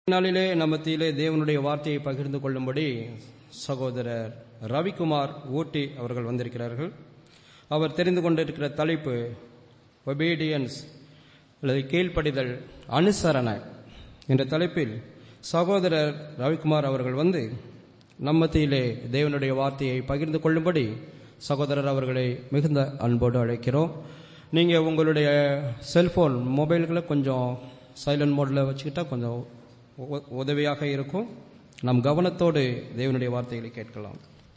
நாளிலே நம்மத்திலே தேவனுடைய வார்த்தையை பகிர்ந்து கொள்ளும்படி சகோதரர் ரவிக்குமார் ஊட்டி அவர்கள் வந்திருக்கிறார்கள் அவர் தெரிந்து கொண்டிருக்கிற தலைப்பு ஒபீடியன்ஸ் அல்லது கீழ்ப்படிதல் அனுசரணை என்ற தலைப்பில் சகோதரர் ரவிக்குமார் அவர்கள் வந்து நம்மத்திலே தேவனுடைய வார்த்தையை பகிர்ந்து கொள்ளும்படி சகோதரர் அவர்களை மிகுந்த அன்போடு அழைக்கிறோம் நீங்கள் உங்களுடைய செல்போன் மொபைல்களை கொஞ்சம் சைலண்ட் மோடில் வச்சுக்கிட்டா கொஞ்சம் உ- உதவியாக இருக்கும் நம் கவனத்தோடு தேவனுடைய வார்த்தைகளை கேட்கலாம்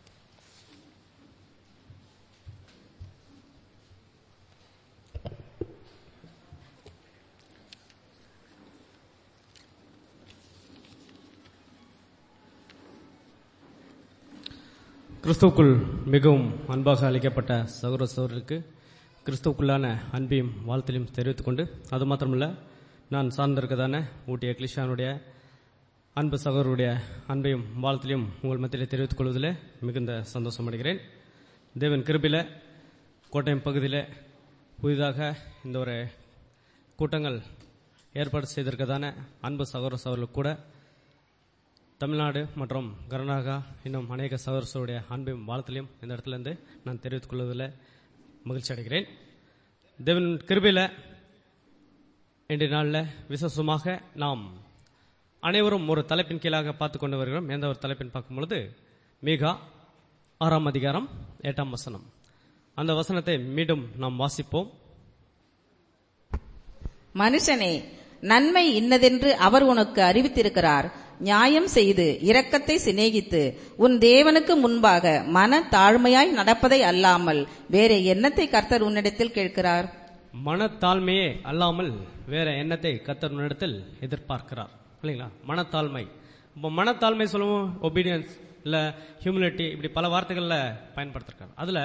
கிறிஸ்துவுக்குள் மிகவும் அன்பாக அழைக்கப்பட்ட சகோதர சகோதரர்களுக்கு கிறிஸ்துவுக்குள்ளான அன்பையும் வாழ்த்தையும் தெரிவித்துக் கொண்டு அது மாத்திரமல்ல நான் சார்ந்திருக்கதான ஊட்டி எக்லிஷானுடைய அன்பு சகோதரருடைய அன்பையும் வாழ்த்திலையும் உங்கள் மத்தியிலே தெரிவித்துக் கொள்வதில் மிகுந்த சந்தோஷம் அடைகிறேன் தேவன் கிருபில கோட்டயம் பகுதியில் புதிதாக இந்த ஒரு கூட்டங்கள் ஏற்பாடு செய்திருக்கதான அன்பு சகோதர சகோதரர்களுக்கு கூட தமிழ்நாடு மற்றும் கர்நாடகா இன்னும் அநேக சகோதரர்களுடைய அன்பையும் வாழ்த்திலையும் இந்த இடத்துல இருந்து நான் தெரிவித்துக் கொள்வதில் மகிழ்ச்சி அடைகிறேன் தேவன் கிருபையில இன்றைய நாளில் விசேஷமாக நாம் அனைவரும் ஒரு தலைப்பின் கீழாக பார்த்து கொண்டு வருகிறோம் எந்த ஒரு தலைப்பின் பார்க்கும் பொழுது மீகா ஆறாம் அதிகாரம் எட்டாம் வசனம் அந்த வசனத்தை மீண்டும் நாம் வாசிப்போம் மனுஷனே நன்மை இன்னதென்று அவர் உனக்கு அறிவித்திருக்கிறார் நியாயம் செய்து இரக்கத்தை சிநேகித்து உன் தேவனுக்கு முன்பாக மன தாழ்மையாய் நடப்பதை அல்லாமல் வேற எண்ணத்தை கர்த்தர் உன்னிடத்தில் கேட்கிறார் மனத்தாழ்மையே அல்லாமல் வேற எண்ணத்தை கத்தர் இடத்தில் எதிர்பார்க்கிறார் இல்லைங்களா மனத்தாழ்மை இப்போ மனத்தாழ்மை சொல்லுவோம் ஒபீடியன்ஸ் இல்ல ஹியூமிலிட்டி இப்படி பல வார்த்தைகள்ல பயன்படுத்திருக்காங்க அதுல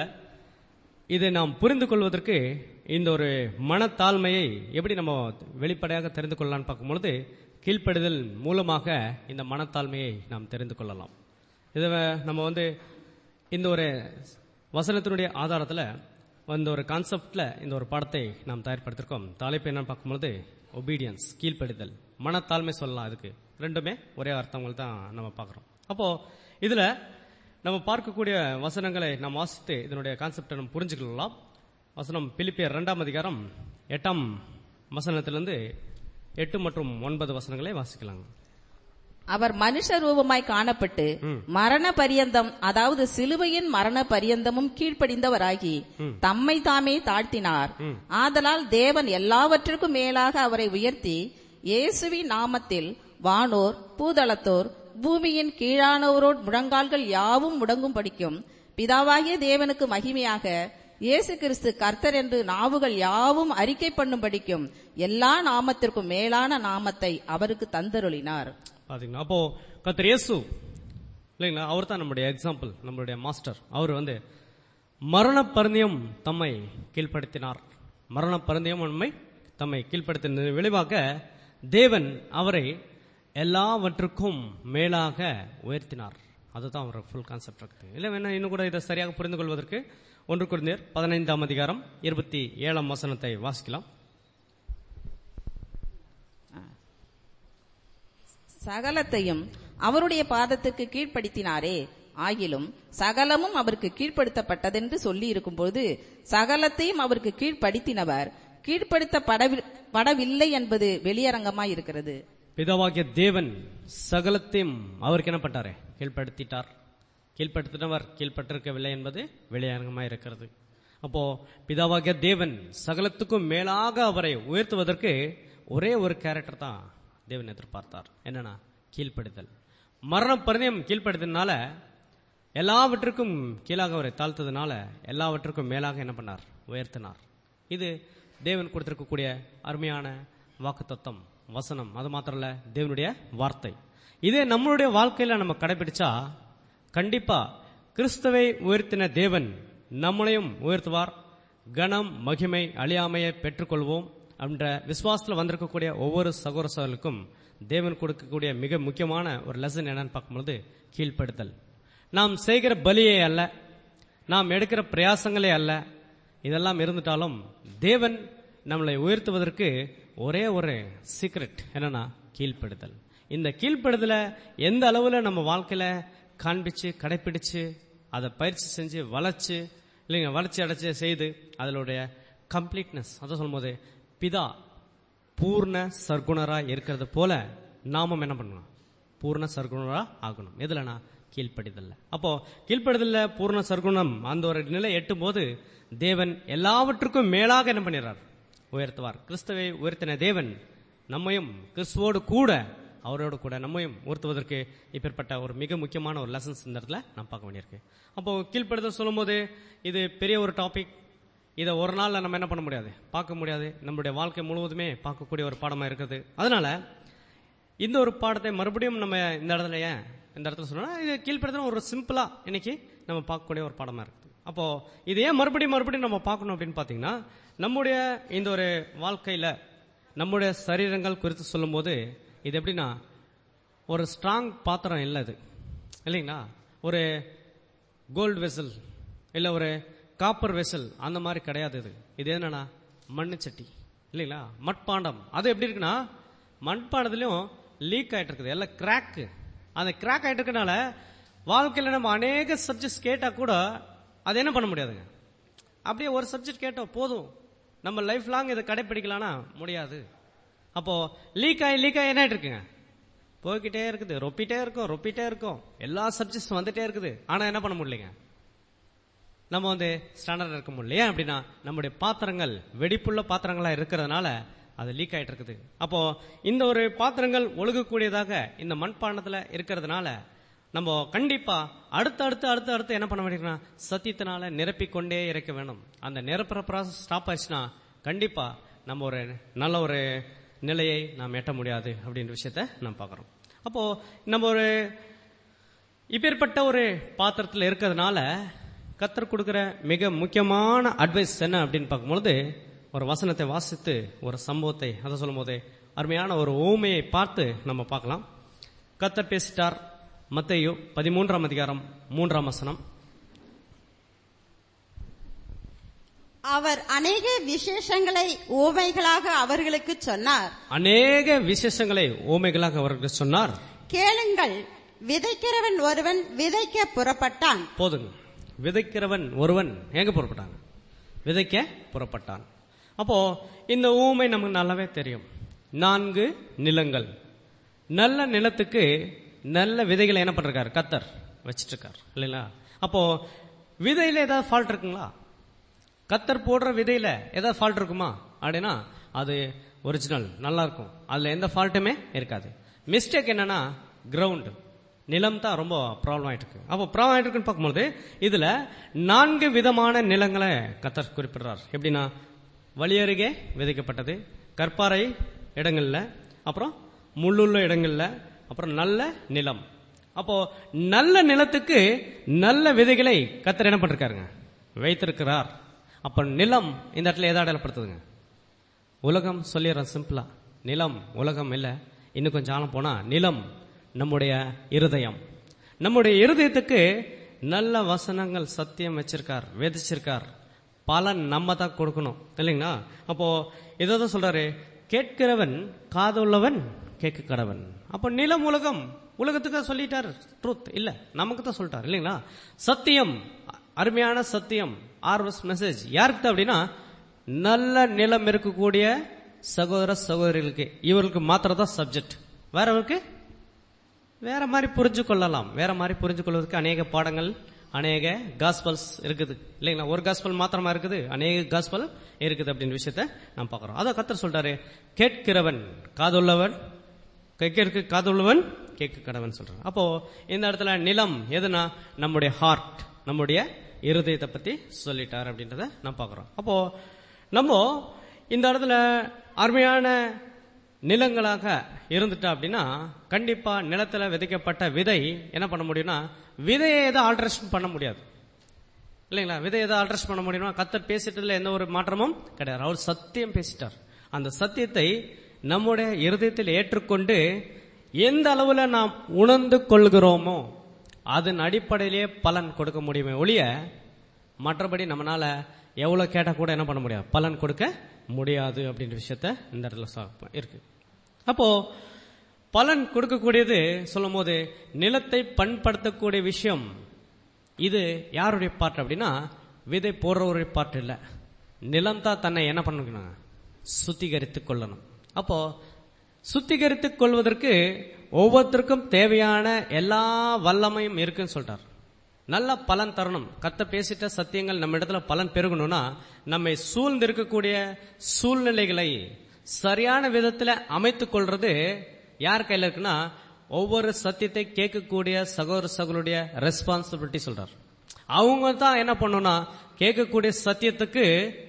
இதை நாம் புரிந்து கொள்வதற்கு இந்த ஒரு மனத்தாழ்மையை எப்படி நம்ம வெளிப்படையாக தெரிந்து கொள்ளலாம்னு பார்க்கும்பொழுது கீழ்ப்படிதல் மூலமாக இந்த மனத்தாழ்மையை நாம் தெரிந்து கொள்ளலாம் இதை நம்ம வந்து இந்த ஒரு வசனத்தினுடைய ஆதாரத்தில் இந்த ஒரு கான்செப்ட்ல இந்த ஒரு படத்தை நாம் தயார்படுத்திருக்கோம் தலைப்பு என்னன்னு பார்க்கும்பொழுது ஒபீடியன்ஸ் கீழ்ப்படிதல் மனத்தாழ்மை சொல்லலாம் அதுக்கு ரெண்டுமே ஒரே அர்த்தங்கள் தான் நம்ம பார்க்குறோம் அப்போ இதுல நம்ம பார்க்கக்கூடிய வசனங்களை நாம் வாசித்து இதனுடைய கான்செப்டை நம்ம புரிஞ்சுக்கலாம் வசனம் பிலிப்பியர் இரண்டாம் அதிகாரம் எட்டாம் வசனத்திலிருந்து எட்டு மற்றும் ஒன்பது வசனங்களை வாசிக்கலாங்க அவர் மனுஷ ரூபமாய் காணப்பட்டு மரண பரியந்தம் அதாவது சிலுவையின் மரண பரியந்தமும் கீழ்ப்படிந்தவராகி தம்மை தாமே தாழ்த்தினார் ஆதலால் தேவன் எல்லாவற்றிற்கும் மேலாக அவரை உயர்த்தி இயேசுவின் நாமத்தில் வானோர் பூதளத்தோர் பூமியின் கீழானோரோர் முழங்கால்கள் யாவும் முடங்கும் படிக்கும் பிதாவாகிய தேவனுக்கு மகிமையாக இயேசு கிறிஸ்து கர்த்தர் என்று நாவுகள் யாவும் அறிக்கை பண்ணும் படிக்கும் எல்லா நாமத்திற்கும் மேலான நாமத்தை அவருக்கு தந்தருளினார் பாத்தீங்களா அப்போ கத்தர் இயேசு இல்லைங்களா அவர் தான் நம்முடைய எக்ஸாம்பிள் நம்மளுடைய மாஸ்டர் அவர் வந்து மரண பருந்தியம் தம்மை கீழ்ப்படுத்தினார் மரண பருந்தியம் நம்மை தம்மை கீழ்ப்படுத்தின விளைவாக தேவன் அவரை எல்லாவற்றுக்கும் மேலாக உயர்த்தினார் அதுதான் அவர் ஃபுல் கான்செப்ட் இருக்குது இல்லை வேணா இன்னும் கூட இதை சரியாக புரிந்து கொள்வதற்கு ஒன்று குருந்தியர் பதினைந்தாம் அதிகாரம் இருபத்தி ஏழாம் வசனத்தை வாசிக்கலாம் சகலத்தையும் அவருடைய பாதத்துக்கு கீழ்ப்படுத்தினாரே ஆகிலும் சகலமும் அவருக்கு கீழ்ப்படுத்தப்பட்டதென்று சொல்லி இருக்கும்போது சகலத்தையும் அவருக்கு கீழ்ப்படுத்தினவர் கீழ்ப்படுத்தப்படவி- படவில்லை என்பது வெளியரங்கமாய் இருக்கிறது பிதாவாகிய தேவன் சகலத்தையும் அவருக்கு என்ன பண்ணாரு கீழ்ப்படுத்திட்டார் கீழ்ப்படுத்தினவர் கீழ்ப்பட்டிருக்கவில்லை என்பது வெளியரங்கமாக இருக்கிறது அப்போ பிதாவாகிய தேவன் சகலத்துக்கும் மேலாக அவரை உயர்த்துவதற்கு ஒரே ஒரு கேரக்டர் தான் தேவன் எதிர்பார்த்தார் என்னன்னா கீழ்ப்படுதல் மரண பரிணயம் கீழ்ப்படுத்தினால எல்லாவற்றுக்கும் கீழாக அவரை தாழ்த்ததுனால எல்லாவற்றுக்கும் மேலாக என்ன பண்ணார் உயர்த்தினார் இது தேவன் கொடுத்திருக்கக்கூடிய அருமையான வாக்குத்தத்தம் வசனம் அது மாத்திரம் இல்ல தேவனுடைய வார்த்தை இதே நம்மளுடைய வாழ்க்கையில நம்ம கடைபிடிச்சா கண்டிப்பா கிறிஸ்துவை உயர்த்தின தேவன் நம்மளையும் உயர்த்துவார் கணம் மகிமை அழியாமையை பெற்றுக்கொள்வோம் என்ற விசுவாசத்தில் வந்திருக்கக்கூடிய ஒவ்வொரு சகோதர சகோதரர்களுக்கும் தேவன் கொடுக்கக்கூடிய மிக முக்கியமான ஒரு லெசன் என்னன்னு பார்க்கும்பொழுது கீழ்ப்படுத்தல் நாம் செய்கிற பலியே அல்ல நாம் எடுக்கிற பிரயாசங்களே அல்ல இதெல்லாம் இருந்துட்டாலும் தேவன் நம்மளை உயர்த்துவதற்கு ஒரே ஒரு சீக்ரெட் என்னன்னா கீழ்ப்படுதல் இந்த கீழ்ப்படுதல எந்த அளவுல நம்ம வாழ்க்கையில காண்பிச்சு கடைபிடிச்சு அதை பயிற்சி செஞ்சு வளர்ச்சு இல்லைங்க வளர்ச்சி அடைச்சு செய்து அதனுடைய கம்ப்ளீட்னஸ் அதை சொல்லும்போது பிதா பூர்ண சர்க்குணரா இருக்கிறது போல நாமும் என்ன பண்ணணும் பூர்ண சர்க்குணரா ஆகணும் எதுலனா கீழ்ப்படிதல்ல அப்போ கீழ்ப்படிதல்ல பூர்ண சர்க்குணம் அந்த ஒரு நிலை எட்டும் போது தேவன் எல்லாவற்றுக்கும் மேலாக என்ன பண்ணிடுறார் உயர்த்துவார் கிறிஸ்துவை உயர்த்தின தேவன் நம்மையும் கிறிஸ்துவோடு கூட அவரோடு கூட நம்மையும் உயர்த்துவதற்கு இப்பேற்பட்ட ஒரு மிக முக்கியமான ஒரு லெசன்ஸ் இந்த இடத்துல நான் பார்க்க வேண்டியிருக்கு அப்போ கீழ்ப்படுதல் சொல்லும்போது இது பெரிய ஒரு டாபிக் இதை ஒரு நாள்ல நம்ம என்ன பண்ண முடியாது பார்க்க முடியாது நம்மளுடைய வாழ்க்கை முழுவதுமே பார்க்கக்கூடிய ஒரு பாடமா இருக்குது அதனால இந்த ஒரு பாடத்தை மறுபடியும் நம்ம இந்த இடத்துல ஏன் இந்த இடத்துல சொன்னா இது கீழ்ப்படுத்தல ஒரு சிம்பிளா இன்னைக்கு நம்ம பார்க்கக்கூடிய ஒரு பாடமா இருக்குது அப்போ இது ஏன் மறுபடியும் மறுபடியும் நம்ம பார்க்கணும் அப்படின்னு பாத்தீங்கன்னா நம்முடைய இந்த ஒரு வாழ்க்கையில நம்முடைய சரீரங்கள் குறித்து சொல்லும்போது இது எப்படின்னா ஒரு ஸ்ட்ராங் பாத்திரம் இல்லை இது இல்லைங்களா ஒரு கோல்டு வெசல் இல்ல ஒரு காப்பர் வெசல் அந்த மாதிரி கிடையாது இது இது என்னன்னா மண்ணு சட்டி இல்லைங்களா மட்பாண்டம் அது எப்படி இருக்குன்னா மண்பாண்டத்துலயும் லீக் ஆயிட்டு இருக்குது எல்லாம் கிராக் அந்த கிராக் ஆயிட்டு இருக்கனால வாழ்க்கையில நம்ம அநேக சப்ஜெக்ட்ஸ் கேட்டா கூட அது என்ன பண்ண முடியாதுங்க அப்படியே ஒரு சப்ஜெக்ட் கேட்டோம் போதும் நம்ம லைஃப் லாங் இதை கடைபிடிக்கலாம்னா முடியாது அப்போ லீக் ஆகி லீக் ஆகி என்ன ஆயிட்டு இருக்குங்க போய்கிட்டே இருக்குது ரொப்பிட்டே இருக்கும் ரொப்பிட்டே இருக்கும் எல்லா சப்ஜெக்ட்ஸ் வந்துட்டே இருக்குது ஆனா என்ன பண்ண முடியலைங்க நம்ம வந்து ஸ்டாண்டர்ட் இருக்க முடியல ஏன் அப்படின்னா நம்முடைய பாத்திரங்கள் வெடிப்புள்ள பாத்திரங்களா இருக்கிறதுனால அது லீக் ஆயிட்டு இருக்குது அப்போ இந்த ஒரு பாத்திரங்கள் ஒழுகக்கூடியதாக இந்த மண்பாண்டத்துல இருக்கிறதுனால நம்ம கண்டிப்பா அடுத்து அடுத்து அடுத்து அடுத்து என்ன பண்ண வேண்டியதுன்னா சத்தியத்தினால நிரப்பிக்கொண்டே இருக்க வேணும் அந்த நிரப்புற ப்ராசஸ் ஸ்டாப் ஆயிடுச்சுன்னா கண்டிப்பா நம்ம ஒரு நல்ல ஒரு நிலையை நாம் எட்ட முடியாது அப்படின்ற விஷயத்த நாம் பார்க்கிறோம் அப்போ நம்ம ஒரு இப்பேற்பட்ட ஒரு பாத்திரத்தில் இருக்கிறதுனால கத்தர் கொடுக்கிற மிக முக்கியமான அட்வைஸ் என்ன அப்படின்னு பார்க்கும்பொழுது ஒரு வசனத்தை வாசித்து ஒரு சம்பவத்தை அதை சொல்லும்போது அருமையான ஒரு ஓமையை பார்த்து நம்ம பார்க்கலாம் கத்தர் பேசிட்டார் மத்தையோ பதிமூன்றாம் அதிகாரம் மூன்றாம் வசனம் அவர் அநேக விசேஷங்களை ஊமைகளாக அவர்களுக்கு சொன்னார் அநேக விசேஷங்களை ஓமைகளாக அவருக்கு சொன்னார் கேளுங்கள் விதைக்கிறவன் ஒருவன் விதைக்க புறப்பட்டான் போதுங்க விதைக்கிறவன் ஒருவன் எங்க புறப்பட்டாங்க விதைக்க புறப்பட்டான் அப்போ இந்த ஊமை நமக்கு நல்லாவே தெரியும் நான்கு நிலங்கள் நல்ல நிலத்துக்கு நல்ல விதைகளை என்ன பண்றாரு கத்தர் வச்சிட்டு இருக்காரு இல்லைங்களா அப்போ விதையில ஏதாவது ஃபால்ட் இருக்குங்களா கத்தர் போடுற விதையில ஏதாவது ஃபால்ட் இருக்குமா அப்படின்னா அது ஒரிஜினல் நல்லா இருக்கும் அதுல எந்த ஃபால்ட்டுமே இருக்காது மிஸ்டேக் என்னன்னா கிரவுண்ட் நிலம் தான் ரொம்ப ப்ராப்ளம் ஆயிட்டு இருக்கு அப்போ ப்ராப்ளம் ஆயிட்டு இருக்குன்னு பார்க்கும்போது இதுல நான்கு விதமான நிலங்களை கத்தர் குறிப்பிடுறார் எப்படின்னா வழியருகே விதைக்கப்பட்டது கற்பாறை இடங்கள்ல அப்புறம் முள்ளுள்ள இடங்கள்ல அப்புறம் நல்ல நிலம் அப்போ நல்ல நிலத்துக்கு நல்ல விதைகளை கத்தர் என்ன பண்ணிருக்காருங்க வைத்திருக்கிறார் அப்ப நிலம் இந்த இடத்துல எதை அடையாளப்படுத்துதுங்க உலகம் சொல்லிடுறேன் சிம்பிளா நிலம் உலகம் இல்ல இன்னும் கொஞ்சம் ஆழம் போனா நிலம் நம்முடைய இருதயம் நம்முடைய இருதயத்துக்கு நல்ல வசனங்கள் சத்தியம் வச்சிருக்கார் விதைச்சிருக்கார் பலன் நம்ம தான் கொடுக்கணும் இல்லைங்களா அப்போ இதான் சொல்றாரு கேட்கிறவன் காதுள்ளவன் கேட்க கடவன் அப்போ நிலம் உலகம் உலகத்துக்கு சொல்லிட்டார் ட்ரூத் இல்ல நமக்கு தான் சொல்லிட்டார் இல்லைங்களா சத்தியம் அருமையான சத்தியம் ஆர்வஸ் மெசேஜ் யாருக்கு தான் அப்படின்னா நல்ல நிலம் இருக்கக்கூடிய சகோதர சகோதரிகளுக்கு இவர்களுக்கு மாத்திரம் தான் சப்ஜெக்ட் வேறவருக்கு வேற மாதிரி புரிஞ்சு கொள்ளலாம் வேற மாதிரி புரிஞ்சு கொள்வதற்கு அநேக பாடங்கள் அநேக காஸ்பல்ஸ் இருக்குது இல்லைங்களா ஒரு காஸ்பல் மாத்திரமா இருக்குது அநேக காஸ்பல் இருக்குது அப்படின்னு விஷயத்த நாம் பார்க்கிறோம் அதை கத்தர் சொல்றாரு கேட்கிறவன் காதுள்ளவன் கேட்கிறதுக்கு காதுள்ளவன் கேட்க கடவன் சொல்றான் அப்போ இந்த இடத்துல நிலம் எதுனா நம்முடைய ஹார்ட் நம்முடைய இருதயத்தை பத்தி சொல்லிட்டார் அப்படின்றத நாம் பார்க்கிறோம் அப்போ நம்ம இந்த இடத்துல அருமையான நிலங்களாக இருந்துட்டா அப்படின்னா கண்டிப்பா நிலத்துல விதைக்கப்பட்ட விதை என்ன பண்ண முடியும்னா விதையை எதை ஆல்ட்ரேஷன் பண்ண முடியாது இல்லைங்களா விதை எதை ஆல்ட்ரேஷன் பண்ண முடியுமா கத்தர் பேசிட்டதுல எந்த ஒரு மாற்றமும் கிடையாது அவர் சத்தியம் பேசிட்டார் அந்த சத்தியத்தை நம்முடைய இருதயத்தில் ஏற்றுக்கொண்டு எந்த அளவுல நாம் உணர்ந்து கொள்கிறோமோ அதன் அடிப்படையிலேயே பலன் கொடுக்க முடியுமே ஒழிய மற்றபடி நம்மளால எவ்வளவு கேட்டா கூட என்ன பண்ண முடியாது பலன் கொடுக்க முடியாது அப்படின்ற விஷயத்த இந்த இடத்துல சா- இருக்கு அப்போ பலன் கொடுக்கக்கூடியது சொல்லும் போது நிலத்தை பண்படுத்தக்கூடிய விஷயம் இது யாருடைய பாட்டு அப்படின்னா விதை போடுறவருடைய பாட்டு இல்ல நிலம் தான் தன்னை என்ன பண்ணணும் சுத்திகரித்துக் கொள்ளணும் அப்போ சுத்திகரித்துக் கொள்வதற்கு ஒவ்வொருத்தருக்கும் தேவையான எல்லா வல்லமையும் இருக்குன்னு சொல்றார் நல்ல பலன் தரணும் கத்த பேசிட்ட சத்தியங்கள் நம்ம இடத்துல பலன் பெருகணும்னா நம்மை சூழ்ந்து இருக்கக்கூடிய சூழ்நிலைகளை சரியான விதத்துல அமைத்துக் கொள்றது யார் கையில இருக்குன்னா ஒவ்வொரு சத்தியத்தை கேட்கக்கூடிய சகோதர சகோதருடைய ரெஸ்பான்சிபிலிட்டி சொல்றார் அவங்க தான் என்ன பண்ணணும்னா கேட்கக்கூடிய சத்தியத்துக்கு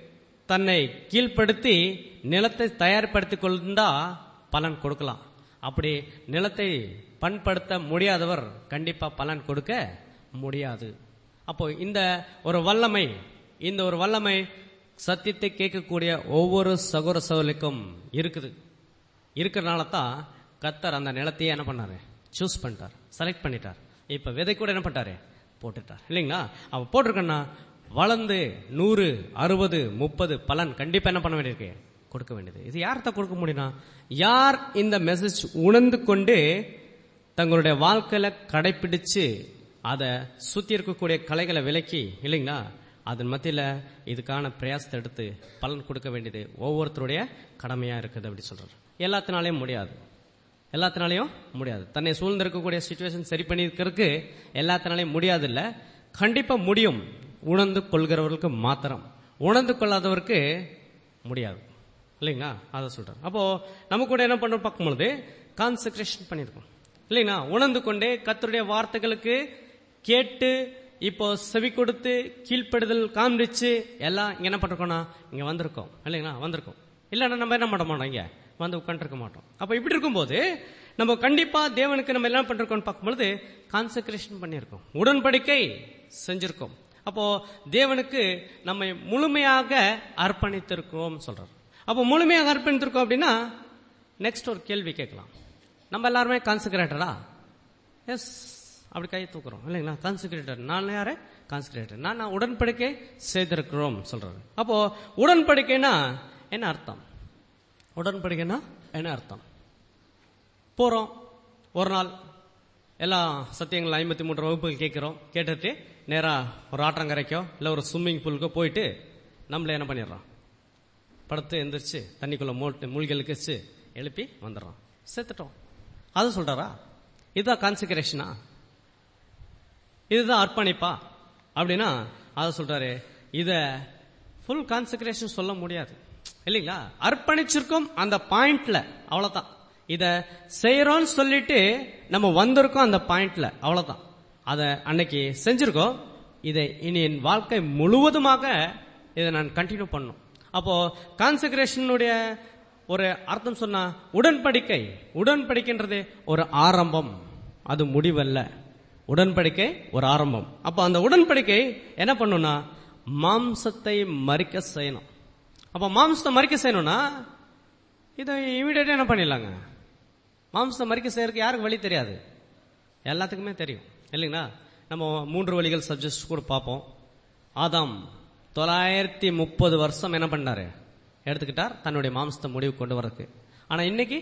தன்னை கீழ்ப்படுத்தி நிலத்தை தயார்படுத்திக் கொண்டா பலன் கொடுக்கலாம் அப்படி நிலத்தை பண்படுத்த முடியாதவர் கண்டிப்பா பலன் கொடுக்க முடியாது அப்போ இந்த ஒரு வல்லமை இந்த ஒரு வல்லமை சத்தியத்தை கேட்கக்கூடிய ஒவ்வொரு சகோதர சகோதரிக்கும் இருக்குது இருக்கிறனால தான் கத்தர் அந்த நிலத்தையே என்ன பண்ணாரு சூஸ் பண்ணிட்டார் செலக்ட் பண்ணிட்டார் இப்ப விதை கூட என்ன பண்ணிட்டாரு போட்டுட்டார் இல்லைங்களா அவ போட்டிருக்கன்னா வளர்ந்து நூறு அறுபது முப்பது பலன் கண்டிப்பா என்ன பண்ண வேண்டியிருக்கு கொடுக்க வேண்டியது இது யார்கிட்ட கொடுக்க முடியும்னா யார் இந்த மெசேஜ் உணர்ந்து கொண்டு தங்களுடைய வாழ்க்கையில கடைபிடிச்சு அதை சுத்தி இருக்கக்கூடிய கலைகளை விலக்கி இல்லைங்களா அதன் மத்தியில இதுக்கான பிரயாசத்தை எடுத்து பலன் கொடுக்க வேண்டியது ஒவ்வொருத்தருடைய கடமையா இருக்குது அப்படி சொல்றாரு எல்லாத்தினாலையும் முடியாது எல்லாத்தினாலையும் முடியாது தன்னை சூழ்ந்திருக்கக்கூடிய சுச்சுவேஷன் சரி பண்ணிருக்கிறதுக்கு எல்லாத்தினாலையும் முடியாது இல்ல கண்டிப்பா முடியும் உணர்ந்து கொள்கிறவர்களுக்கு மாத்திரம் உணர்ந்து கொள்ளாதவருக்கு முடியாது இல்லைங்களா அதை சொல்றேன் அப்போ நம்ம கூட என்ன பண்றோம் பார்க்கும்பொழுது கான்சென்ட்ரேஷன் பண்ணிருக்கோம் இல்லைங்களா உணர்ந்து கொண்டே கத்தருடைய வார்த்தைகளுக்கு கேட்டு இப்போ செவி கொடுத்து கீழ்ப்படுதல் காண்பிச்சு எல்லாம் இங்க என்ன பண்றோம்னா இங்க வந்திருக்கோம் இல்லைங்களா வந்திருக்கோம் இல்லைன்னா நம்ம என்ன பண்ண மாட்டோம் இங்க வந்து உட்காந்துருக்க மாட்டோம் அப்ப இப்படி இருக்கும்போது நம்ம கண்டிப்பா தேவனுக்கு நம்ம என்ன பண்றோம்னு பார்க்கும்பொழுது கான்சென்ட்ரேஷன் பண்ணியிருக்கோம் உடன்படிக்கை செஞ்சிருக்கோம் அப்போ தேவனுக்கு நம்மை முழுமையாக அர்ப்பணித்திருக்கோம் சொல்றார் அப்போ முழுமையாக அர்ப்பணித்திருக்கோம் அப்படின்னா நெக்ஸ்ட் ஒரு கேள்வி கேட்கலாம் நம்ம எல்லாருமே கான்சென்ட்ரேட்டரா எஸ் அப்படி கையை தூக்குறோம் இல்லைங்களா கான்சென்ட்ரேட்டர் நான் யாரு கான்சென்ட்ரேட்டர் நான் நான் உடன்படிக்கை செய்திருக்கிறோம் சொல்றாரு அப்போ உடன்படிக்கைனா என்ன அர்த்தம் உடன்படிக்கைனா என்ன அர்த்தம் போறோம் ஒரு நாள் எல்லா சத்தியங்கள் ஐம்பத்தி மூன்று வகுப்புகள் கேட்கிறோம் கேட்டுட்டு நேரா ஒரு ஆற்றங்கரைக்கோ இல்ல ஒரு ஸ்விம்மிங் பூலுக்கோ போயிட்டு நம்மள என்ன பண்ணிடுறோம் படுத்து எந்திரிச்சு தண்ணிக்குள்ள மூழ்கி மூழ்கலுக்கு வச்சு எழுப்பி வந்துடுறோம் செத்துட்டோம் அது சொல்றாரா இதுதான் கான்சிகரேஷனா இதுதான் அர்ப்பணிப்பா அப்படின்னா அதை சொல்றாரு இத ஃபுல் கான்சிகரேஷன் சொல்ல முடியாது இல்லைங்களா அர்ப்பணிச்சிருக்கோம் அந்த பாயிண்ட்ல அவ்வளவுதான் இத செய்யறோம்னு சொல்லிட்டு நம்ம வந்திருக்கோம் அந்த பாயிண்ட்ல அவ்வளவுதான் அத அன்னைக்கு செஞ்சிருக்கோம் இதை இனி என் வாழ்க்கை முழுவதுமாக இதை நான் கண்டினியூ பண்ணும் அப்போ கான்செக்ரேஷனுடைய ஒரு அர்த்தம் சொன்னா உடன்படிக்கை உடன்படிக்கைன்றது ஒரு ஆரம்பம் அது முடிவல்ல உடன்படிக்கை ஒரு ஆரம்பம் அப்போ அந்த உடன்படிக்கை என்ன பண்ணும்னா மாம்சத்தை மறிக்க செய்யணும் அப்ப மாம்சத்தை மறிக்க செய்யணும்னா இதை இமீடியட்டா என்ன பண்ணிடலாங்க மாம்சத்தை மறிக்க செய்யறதுக்கு யாருக்கு வழி தெரியாது எல்லாத்துக்குமே தெரியும் இல்லைங்களா நம்ம மூன்று வழிகள் சப்ஜெக்ட் கூட பார்ப்போம் ஆதாம் தொள்ளாயிரத்தி முப்பது வருஷம் என்ன பண்ணாரு எடுத்துக்கிட்டார் தன்னுடைய மாம்சத்தை முடிவு கொண்டு வரதுக்கு ஆனா இன்னைக்கு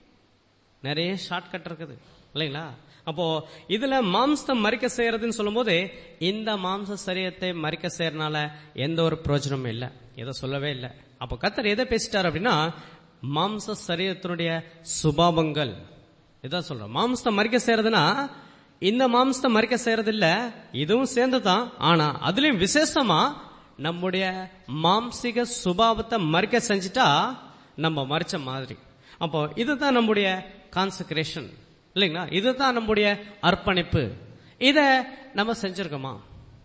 நிறைய ஷார்ட்கட் இருக்குது இல்லைங்களா அப்போ இதுல மாம்சத்தை மறிக்க செய்யறதுன்னு சொல்லும்போது இந்த மாம்ச சரீரத்தை மறிக்க செய்யறதுனால எந்த ஒரு பிரயோஜனமும் இல்லை எதை சொல்லவே இல்லை அப்போ கத்தர் எதை பேசிட்டார் அப்படின்னா மாம்ச சரீரத்தினுடைய சுபாவங்கள் இதான் சொல்றோம் மாம்சத்தை மறிக்க செய்யறதுன்னா இந்த மாம்சத்தை மறிக்க செய்யறது இல்ல இதுவும் சேர்ந்துதான் ஆனா அதுலயும் விசேஷமா நம்முடைய மாம்சிக சுபாவத்தை மறிக்க செஞ்சுட்டா நம்ம மறிச்ச மாதிரி அப்போ இதுதான் நம்முடைய கான்செக்ரேஷன் இல்லைங்களா இதுதான் நம்முடைய அர்ப்பணிப்பு இத நம்ம செஞ்சிருக்கோமா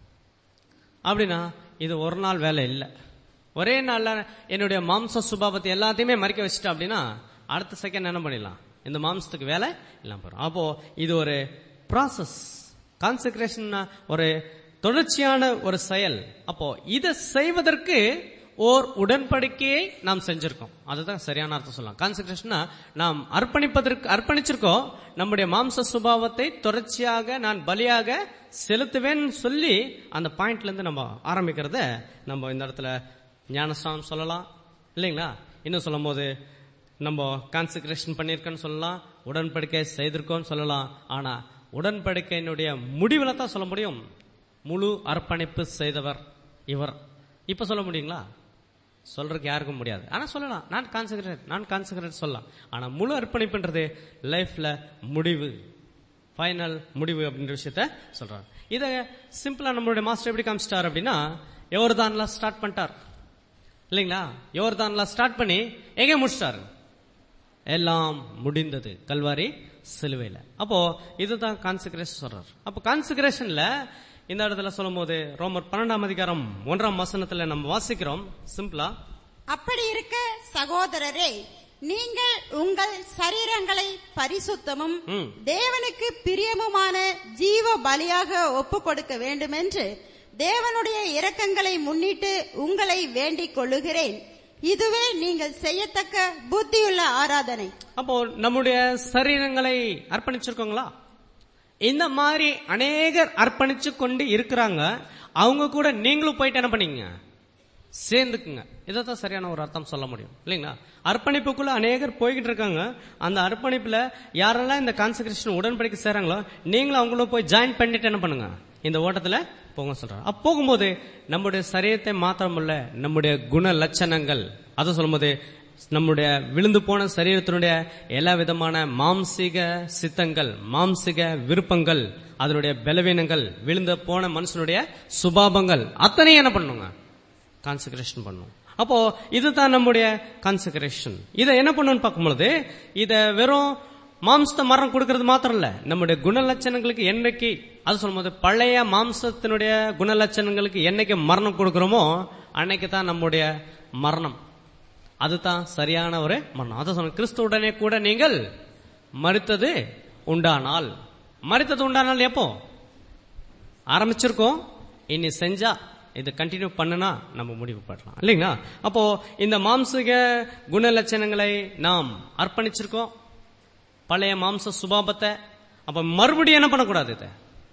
அப்படின்னா இது ஒரு நாள் வேலை இல்லை ஒரே நாள்ல என்னுடைய மாம்ச சுபாவத்தை எல்லாத்தையுமே மறிக்க வச்சுட்டா அப்படின்னா அடுத்த செகண்ட் என்ன பண்ணிடலாம் இந்த மாம்சத்துக்கு வேலை இல்லாம போறோம் அப்போ இது ஒரு ப்ராசஸ் கான்சென்ட்ரேஷன் ஒரு தொடர்ச்சியான ஒரு செயல் அப்போ இதை செய்வதற்கு ஓர் உடன்படிக்கையை நாம் செஞ்சிருக்கோம் அதுதான் சரியான அர்த்தம் சொல்லலாம் கான்சென்ட்ரேஷனா நாம் அர்ப்பணிப்பதற்கு அர்ப்பணிச்சிருக்கோம் நம்முடைய மாம்ச சுபாவத்தை தொடர்ச்சியாக நான் பலியாக செலுத்துவேன்னு சொல்லி அந்த பாயிண்ட்ல இருந்து நம்ம ஆரம்பிக்கிறத நம்ம இந்த இடத்துல ஞானஸ்தானம் சொல்லலாம் இல்லைங்களா இன்னும் சொல்லும் போது நம்ம கான்சென்ட்ரேஷன் பண்ணியிருக்கோன்னு சொல்லலாம் உடன்படிக்கை செய்திருக்கோம்னு சொல்லலாம் ஆனா உடன்படிக்கையினுடைய முடிவுல தான் சொல்ல முடியும் முழு அர்ப்பணிப்பு செய்தவர் இவர் இப்ப சொல்ல முடியுங்களா சொல்றதுக்கு யாருக்கும் முடியாது ஆனா சொல்லலாம் நான் கான்சென்ட்ரேட் நான் கான்சென்ட்ரேட் சொல்லலாம் ஆனா முழு அர்ப்பணிப்புன்றது லைஃப்ல முடிவு ஃபைனல் முடிவு அப்படின்ற விஷயத்த சொல்றாங்க இத சிம்பிளா நம்மளுடைய மாஸ்டர் எப்படி காமிச்சிட்டார் அப்படின்னா யோர்தான்ல ஸ்டார்ட் பண்ணிட்டார் இல்லைங்களா யோர்தான்ல ஸ்டார்ட் பண்ணி எங்கே முடிச்சிட்டாரு எல்லாம் முடிந்தது கல்வாரி சிலுவையில அப்போ இதுதான் கான்சிகரேஷன் சொல்றாரு அப்போ கான்சிகரேஷன்ல இந்த இடத்துல சொல்லும் போது ரோமர் பன்னெண்டாம் அதிகாரம் ஒன்றாம் வசனத்துல நம்ம வாசிக்கிறோம் சிம்பிளா அப்படி இருக்க சகோதரரே நீங்கள் உங்கள் சரீரங்களை பரிசுத்தமும் ம். தேவனுக்கு பிரியமுமான ஜீவ பலியாக ஒப்புக் கொடுக்க வேண்டுமென்று தேவனுடைய இரக்கங்களை முன்னிட்டு உங்களை வேண்டிக் கொள்ளுகிறேன் இதுவே நீங்கள் செய்யத்தக்க புத்தியுள்ள ஆராதனை அப்போ நம்முடைய சரீரங்களை அர்ப்பணிச்சிருக்கோங்களா இந்த மாதிரி அநேகர் அர்ப்பணிச்சு கொண்டு இருக்கிறாங்க அவங்க கூட நீங்களும் போயிட்டு என்ன பண்ணீங்க சேர்ந்துக்குங்க இதைத்தான் சரியான ஒரு அர்த்தம் சொல்ல முடியும் இல்லைங்களா அர்ப்பணிப்புக்குள்ள அநேகர் போய்கிட்டு இருக்காங்க அந்த அர்ப்பணிப்புல யாரெல்லாம் இந்த கான்சென்ட்ரேஷன் உடன்படிக்கை சேராங்களோ நீங்களும் அவங்களும் போய் ஜாயின் பண்ணிட்டு என்ன பண்ணுங்க இந்த ஓட்டத்துல போங்க சொல்றாங்க அப்ப போகும்போது நம்முடைய சரீரத்தை மாத்திரமல்ல நம்முடைய குண லட்சணங்கள் அதை சொல்லும்போது நம்முடைய விழுந்து போன சரீரத்தினுடைய எல்லா விதமான மாம்சீக சித்தங்கள் மாம்சீக விருப்பங்கள் அதனுடைய பலவீனங்கள் விழுந்து போன மனுஷனுடைய சுபாபங்கள் அத்தனையும் என்ன பண்ணுங்க கான்சென்ட்ரேஷன் பண்ணும் அப்போ இதுதான் நம்முடைய கான்சென்ட்ரேஷன் இதை என்ன பண்ணணும்னு பார்க்கும்பொழுது இத வெறும் மாம்சத்தை மரணம் கொடுக்கறது மாத்திரம் இல்ல நம்முடைய குணலட்சணங்களுக்கு என்னைக்கு அது சொல்லும்போது பழைய மாம்சத்தினுடைய குணலட்சணங்களுக்கு என்னைக்கு மரணம் கொடுக்கிறோமோ அன்னைக்கு தான் நம்முடைய மரணம் அதுதான் சரியான ஒரு மரணம் அதை சொன்ன கிறிஸ்துவுடனே கூட நீங்கள் மறித்தது உண்டானால் மறித்தது உண்டானால் எப்போ ஆரம்பிச்சிருக்கோம் இனி செஞ்சா இது கண்டினியூ பண்ணுனா நம்ம முடிவு பண்ணலாம் இல்லைங்களா அப்போ இந்த மாம்சிக குணலட்சணங்களை நாம் அர்ப்பணிச்சிருக்கோம் பழைய மாம்ச சுபாபத்தை அப்ப மறுபடியும் என்ன பண்ணக்கூடாது இதை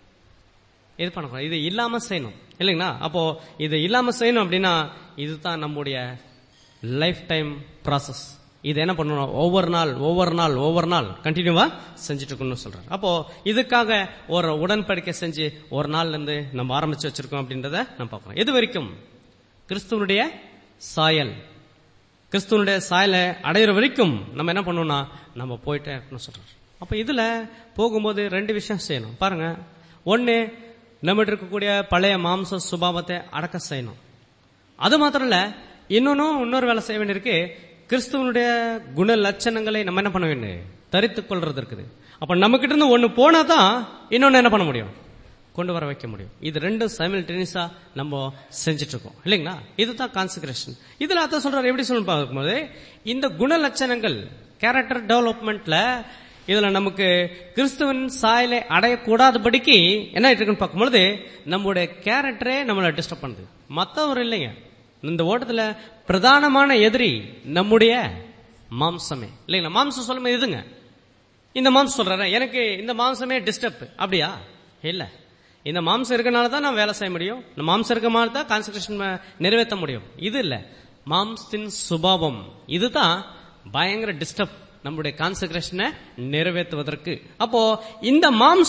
இது பண்ணக்கூடாது இது இல்லாம செய்யணும் இல்லைங்களா அப்போ இது இல்லாம செய்யணும் அப்படின்னா இதுதான் நம்முடைய லைஃப் டைம் ப்ராசஸ் இது என்ன பண்ணணும் ஒவ்வொரு நாள் ஒவ்வொரு நாள் ஒவ்வொரு நாள் கண்டினியூவா செஞ்சுட்டு இருக்கணும்னு சொல்றாரு அப்போ இதுக்காக ஒரு உடன்படிக்கை செஞ்சு ஒரு நாள்ல இருந்து நம்ம ஆரம்பிச்சு வச்சிருக்கோம் அப்படின்றத நம்ம பார்க்கணும் எது வரைக்கும் கிறிஸ்துவனுடைய சாயல் கிறிஸ்துவனுடைய சாயலை அடையிற வரைக்கும் நம்ம என்ன பண்ணணும்னா நம்ம போயிட்டே இருக்கணும்னு சொல்றாரு அப்ப இதுல போகும்போது ரெண்டு விஷயம் செய்யணும் பாருங்க ஒன்னு நம்மகிட்ட இருக்கக்கூடிய பழைய மாம்ச சுபாவத்தை அடக்க செய்யணும் அது மாத்திரம் இல்ல இன்னொன்னும் இன்னொரு வேலை செய்ய வேண்டியிருக்கு கிறிஸ்துவனுடைய குண லட்சணங்களை நம்ம என்ன பண்ண வேண்டும் தரித்துக் கொள்றது இருக்குது அப்ப நம்ம கிட்ட இருந்து ஒண்ணு போனா தான் இன்னொன்னு என்ன பண்ண முடியும் கொண்டு வர வைக்க முடியும் இது ரெண்டும் சைமில்டேனியஸா நம்ம செஞ்சுட்டு இருக்கோம் இல்லைங்களா இதுதான் கான்சிகரேஷன் இதுல அதான் சொல்றாரு எப்படி சொல்லணும் பார்க்கும்போது இந்த குண லட்சணங்கள் கேரக்டர் டெவலப்மெண்ட்ல இதுல நமக்கு கிறிஸ்துவின் சாயலை அடையக்கூடாதபடிக்கு என்ன ஆயிட்டு இருக்குன்னு பார்க்கும்பொழுது நம்முடைய கேரக்டரே நம்மளை டிஸ்டர்ப் பண்ணுது மத்தவர் இல்லைங்க இந்த ஓட்டத்துல பிரதானமான எதிரி நம்முடைய மாம்சமே இல்லைங்களா மாம்சம் சொல்லும் இதுங்க இந்த மாம்சம் சொல்றாரு எனக்கு இந்த மாம்சமே டிஸ்டர்ப் அப்படியா இல்ல இந்த மாம்சம் இருக்கனால தான் நான் வேலை செய்ய முடியும் இந்த மாம்சம் இருக்க மாதிரி தான் கான்சன்ட்ரேஷன் நிறைவேற்ற முடியும் இது இல்ல மாம்சத்தின் சுபாவம் இதுதான் பயங்கர டிஸ்டர்ப் நம்முடைய கான்சன்ட்ரேஷனை நிறைவேற்றுவதற்கு அப்போ இந்த மாம்ச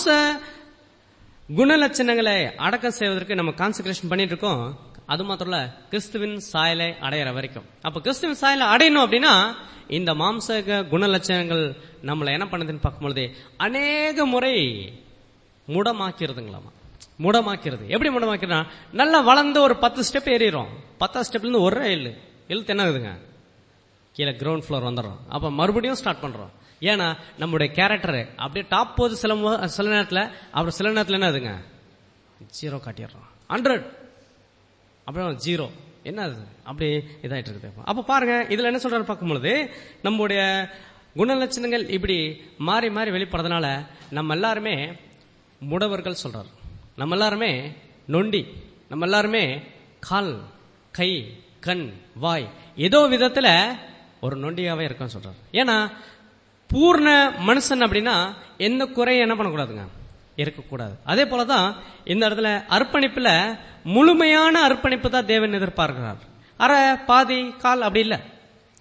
குணலட்சணங்களை அடக்கம் செய்வதற்கு நம்ம கான்சன்ட்ரேஷன் பண்ணிட்டு இருக்கோம் அது மாத்திரம் இல்ல கிறிஸ்துவின் சாயலை அடையிற வரைக்கும் அப்ப கிறிஸ்துவின் சாயலை அடையணும் அப்படின்னா இந்த மாம்ச குணலட்சணங்கள் நம்மளை என்ன பண்ணுதுன்னு பார்க்கும்பொழுது அநேக முறை முடமாக்கிறதுங்களாமா முடமாக்கிறது எப்படி முடமாக்கிறதுனா நல்லா வளர்ந்து ஒரு பத்து ஸ்டெப் ஏறிடும் பத்தாம் ஸ்டெப்ல இருந்து ஒரு இல் இழுத்து என்ன ஆகுதுங்க கீழே கிரவுண்ட் ஃப்ளோர் வந்துடுறோம் அப்ப மறுபடியும் ஸ்டார்ட் பண்றோம் ஏன்னா நம்முடைய கேரக்டர் அப்படியே டாப் போது சில மு- சில நேரத்துல அப்புறம் சில நேரத்துல என்ன ஆகுதுங்க ஜீரோ காட்டிடுறோம் ஹண்ட்ரட் அப்புறம் ஜீரோ என்ன அது அப்படி இதாயிட்டு இருக்குது அப்ப பாருங்க இதுல என்ன சொல்றாரு பார்க்கும்பொழுது நம்முடைய குணலட்சணங்கள் இப்படி மாறி மாறி வெளிப்படுறதுனால நம்ம எல்லாருமே முடவர்கள் சொல்றாரு நம்ம எல்லாருமே நொண்டி நம்ம எல்லாருமே கால் கை கண் வாய் ஏதோ விதத்துல ஒரு நொண்டியாவே இருக்கோம் சொல்றாரு ஏன்னா பூர்ண மனுஷன் அப்படின்னா எந்த குறையும் என்ன பண்ணக்கூடாதுங்க இருக்கக்கூடாது அதே போலதான் இந்த இடத்துல அர்ப்பணிப்புல முழுமையான அர்ப்பணிப்பு தான் தேவன் எதிர்பார்க்கிறார் அரை பாதி கால் அப்படி இல்ல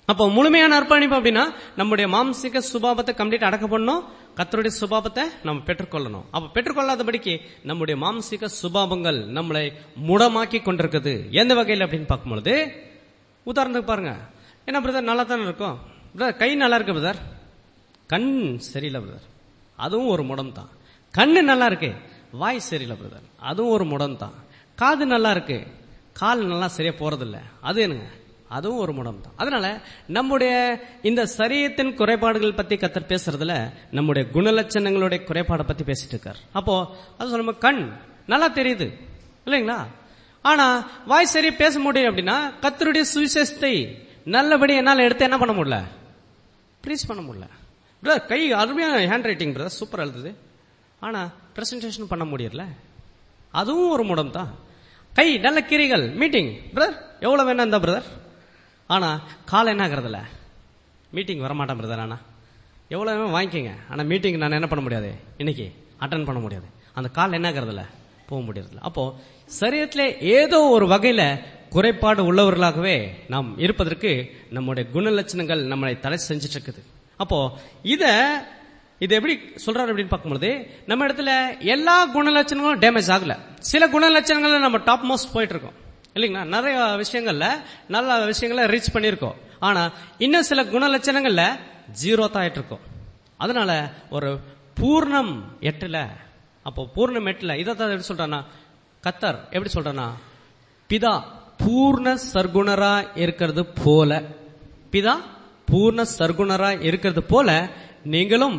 அப்போ முழுமையான அர்ப்பணிப்பு அப்படின்னா நம்முடைய மாம்சிக சுபாவத்தை கம்ப்ளீட் அடக்க பண்ணணும் கத்தருடைய சுபாவத்தை நம்ம பெற்றுக்கொள்ளணும் அப்ப பெற்றுக்கொள்ளாதபடிக்கு நம்முடைய மாம்சிக சுபாவங்கள் நம்மளை முடமாக்கி கொண்டிருக்குது எந்த வகையில் அப்படின்னு பார்க்கும்பொழுது உதாரணத்துக்கு பாருங்க என்ன பிரதர் நல்லா தானே இருக்கும் பிரதர் கை நல்லா இருக்கு பிரதர் கண் சரியில்லை பிரதர் அதுவும் ஒரு முடம் தான் கண்ணு நல்லா இருக்கு வாய் சரியில்லை பிரதர் அதுவும் ஒரு முடம் தான் காது நல்லா இருக்கு கால் நல்லா சரியா போறதில்ல அது என்னங்க அதுவும் ஒரு முடம் தான் அதனால நம்முடைய இந்த சரீரத்தின் குறைபாடுகள் பத்தி கத்தர் பேசுறதுல நம்முடைய குணலட்சணங்களுடைய குறைபாடை பத்தி பேசிட்டு இருக்கார் அப்போ அது சொல்லும் கண் நல்லா தெரியுது இல்லைங்களா ஆனா வாய் சரியா பேச முடியும் அப்படின்னா கத்தருடைய சுவிசேஷத்தை நல்லபடி என்னால எடுத்து என்ன பண்ண முடியல ப்ரீஸ் பண்ண முடியல பிரதர் கை அருமையான ஹேண்ட் ரைட்டிங் பிரதர் சூப்பர் எழுதுது ஆனா பிரசன்டேஷன் பண்ண முடியல அதுவும் ஒரு முடம் தான் கை நல்ல கிரிகள் மீட்டிங் பிரதர் எவ்வளவு வேணா இருந்தா பிரதர் ஆனா கால் என்ன ஆகுறதில்ல மீட்டிங் வரமாட்டேன் பிரதர் ஆனா எவ்வளவு வேணும் வாங்கிக்கோங்க ஆனா மீட்டிங் நான் என்ன பண்ண முடியாது இன்னைக்கு அட்டன் பண்ண முடியாது அந்த கால் என்ன ஆகுறதில்ல போக முடியறதில்ல அப்போ சரீரத்திலே ஏதோ ஒரு வகையில குறைபாடு உள்ளவர்களாகவே நாம் இருப்பதற்கு நம்முடைய குணலட்சணங்கள் நம்மளை தடை செஞ்சுட்டு இருக்குது அப்போ இத இது எப்படி சொல்றாரு அப்படின்னு பார்க்கும்போது நம்ம இடத்துல எல்லா குணலட்சணங்களும் டேமேஜ் ஆகல சில குணலட்சணங்கள் நம்ம டாப் மோஸ்ட் போயிட்டு இருக்கோம் இல்லைங்களா நிறைய விஷயங்கள்ல நல்ல விஷயங்களை ரீச் பண்ணியிருக்கோம் ஆனா இன்னும் சில குணலட்சணங்கள்ல ஜீரோ தான் ஆயிட்டு இருக்கோம் அதனால ஒரு பூர்ணம் எட்டுல அப்போ பூர்ணம் எட்டுல இதை தான் எப்படி சொல்றானா கத்தர் எப்படி சொல்றானா பிதா பூர்ண சர்க்குணரா இருக்கிறது போல பிதா பூர்ண சர்க்குணரா இருக்கிறது போல நீங்களும்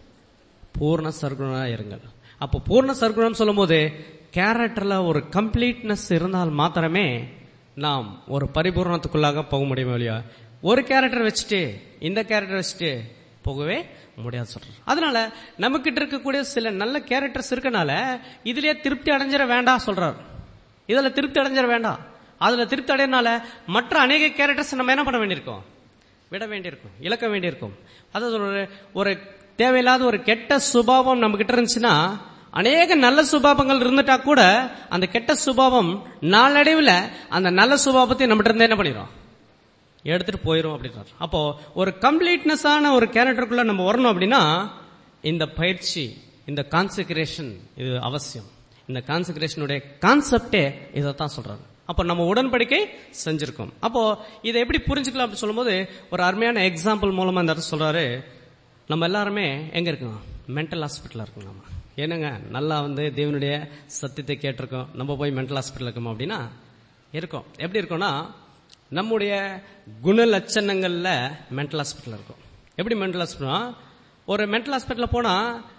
பூர்ண சர்க்குணரா இருங்கள் அப்போ பூர்ண சர்க்குணம் சொல்லும் போது கேரக்டர்ல ஒரு கம்ப்ளீட்னஸ் இருந்தால் மாத்திரமே நாம் ஒரு பரிபூர்ணத்துக்குள்ளாக போக முடியும் இல்லையா ஒரு கேரக்டர் வச்சுட்டு இந்த கேரக்டர் வச்சுட்டு போகவே முடியாது சொல்றாரு அதனால நமக்கிட்ட இருக்கக்கூடிய சில நல்ல கேரக்டர்ஸ் இருக்கனால இதுலயே திருப்தி அடைஞ்சிட வேண்டாம் சொல்றாரு இதுல திருப்தி அடைஞ்சிட வேண்டாம் அதுல திருப்தி அடையனால மற்ற அநேக கேரக்டர்ஸ் நம்ம என்ன பண்ண வேண்டியிருக்கோம் விட வேண்டியிருக்கும் இழக்க வேண்டியிருக்கும் அதாவது ஒரு ஒரு தேவையில்லாத ஒரு கெட்ட சுபாவம் நம்ம கிட்ட இருந்துச்சுன்னா அநேக நல்ல சுபாவங்கள் இருந்துட்டா கூட அந்த கெட்ட சுபாவம் நாளடைவில் அந்த நல்ல சுபாவத்தை நம்மகிட்ட இருந்து என்ன பண்ணிடும் எடுத்துட்டு போயிரும் அப்படின்றார் அப்போ ஒரு கம்ப்ளீட்னஸ் ஆன ஒரு கேரக்டருக்குள்ள நம்ம வரணும் அப்படின்னா இந்த பயிற்சி இந்த கான்செக்ரேஷன் இது அவசியம் இந்த கான்செக்ரேஷனுடைய கான்செப்டே இதை தான் சொல்றாரு அப்போ நம்ம உடன்படிக்கை செஞ்சிருக்கோம் அப்போ இதை எப்படி புரிஞ்சுக்கலாம் அப்படின்னு சொல்லும்போது ஒரு அருமையான எக்ஸாம்பிள் மூலமா இந்த இடத்துல சொல்றாரு நம்ம எல்லாருமே எங்க இருக்கோம் மென்டல் ஹாஸ்பிட்டல் இருக்கோம் நம்ம என்னங்க நல்லா வந்து தேவனுடைய சத்தியத்தை கேட்டிருக்கோம் நம்ம போய் மென்டல் ஹாஸ்பிட்டல் இருக்கோம் அப்படின்னா இருக்கோம் எப்படி இருக்கோம்னா நம்முடைய குணலட்சணங்கள்ல மென்டல் ஹாஸ்பிட்டல் இருக்கும் எப்படி மென்டல் ஹாஸ்பிட்டல் ஒரு மென்டல் ஹாஸ்பிட்டல் போனா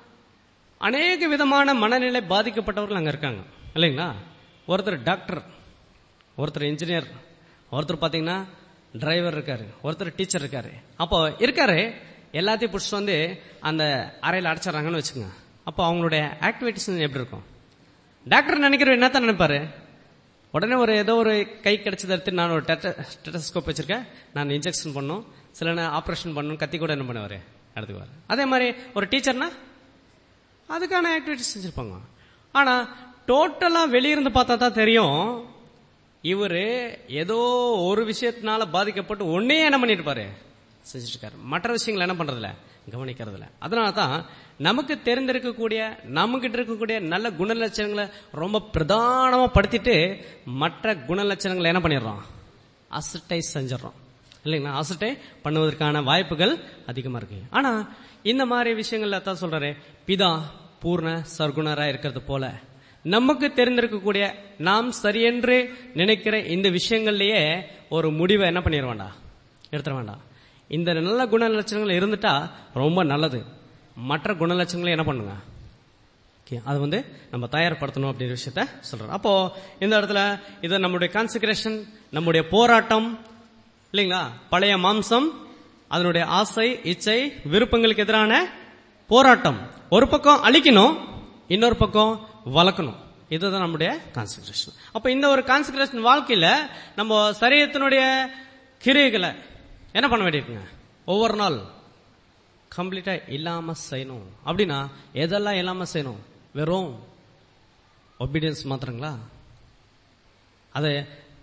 அநேக விதமான மனநிலை பாதிக்கப்பட்டவர்கள் அங்க இருக்காங்க இல்லைங்களா ஒருத்தர் டாக்டர் ஒருத்தர் இன்ஜினியர் ஒருத்தர் பாத்தீங்கன்னா டிரைவர் இருக்காரு ஒருத்தர் டீச்சர் இருக்காரு அப்போ இருக்காரு எல்லாத்தையும் பிடிச்சிட்டு வந்து அந்த அறையில் அடைச்சிடறாங்கன்னு வச்சுக்கோங்க அப்போ அவங்களுடைய ஆக்டிவிட்டிஸ் எப்படி இருக்கும் டாக்டர் நினைக்கிற என்னத்தான் நினைப்பாரு உடனே ஒரு ஏதோ ஒரு கை கிடைச்சதை எடுத்து நான் ஒரு டெட்டஸ்கோப் வச்சிருக்கேன் நான் இன்ஜெக்ஷன் பண்ணும் சில ஆப்ரேஷன் பண்ணும் கத்தி கூட என்ன பண்ணுவாரு எடுத்துக்குவாரு அதே மாதிரி ஒரு டீச்சர்னா அதுக்கான ஆக்டிவிட்டிஸ் செஞ்சிருப்பாங்க ஆனா டோட்டலா வெளியிருந்து பார்த்தா தான் தெரியும் இவரு ஏதோ ஒரு விஷயத்தினால பாதிக்கப்பட்டு ஒன்னே என்ன பண்ணிட்டு பாரு செஞ்சுட்டு இருக்காரு மற்ற விஷயங்கள் என்ன பண்றதில்ல கவனிக்கிறதுல அதனால தான் நமக்கு தெரிந்திருக்கக்கூடிய நமக்கிட்ட இருக்கக்கூடிய நல்ல குணலட்சணங்களை ரொம்ப பிரதானமா படுத்திட்டு மற்ற குணலட்சணங்களை என்ன பண்ணிடுறோம் அசட்டை செஞ்சிடறோம் இல்லைங்களா அசட்டை பண்ணுவதற்கான வாய்ப்புகள் அதிகமா இருக்கு ஆனா இந்த மாதிரி விஷயங்கள்ல தான் சொல்றாரு பிதா பூர்ண சர்க்குணரா இருக்கிறது போல நமக்கு தெரிந்திருக்கக்கூடிய நாம் சரியென்று நினைக்கிற இந்த விஷயங்கள்லயே ஒரு முடிவை என்ன பண்ணிட வேண்டாம் எடுத்துட வேண்டாம் இந்த நல்ல குணலட்சணங்கள் இருந்துட்டா ரொம்ப நல்லது மற்ற குணலட்சணங்களை என்ன பண்ணுங்க Okay, அது வந்து நம்ம தயார்படுத்தணும் அப்படிங்கிற விஷயத்த சொல்றோம் அப்போ இந்த இடத்துல இது நம்முடைய கான்சிகரேஷன் நம்முடைய போராட்டம் இல்லைங்களா பழைய மாம்சம் அதனுடைய ஆசை இச்சை விருப்பங்களுக்கு எதிரான போராட்டம் ஒரு பக்கம் அழிக்கணும் இன்னொரு பக்கம் வளர்க்கணும் இதுதான் நம்முடைய கான்சென்ட்ரேஷன் அப்ப இந்த ஒரு கான்சென்ட்ரேஷன் வாழ்க்கையில நம்ம சரீரத்தினுடைய கிரியைகளை என்ன பண்ண வேண்டியிருக்குங்க ஒவ்வொரு நாள் கம்ப்ளீட்டா இல்லாம செய்யணும் அப்படின்னா எதெல்லாம் இல்லாம செய்யணும் வெறும் ஒபீடியன்ஸ் மாத்திரங்களா அது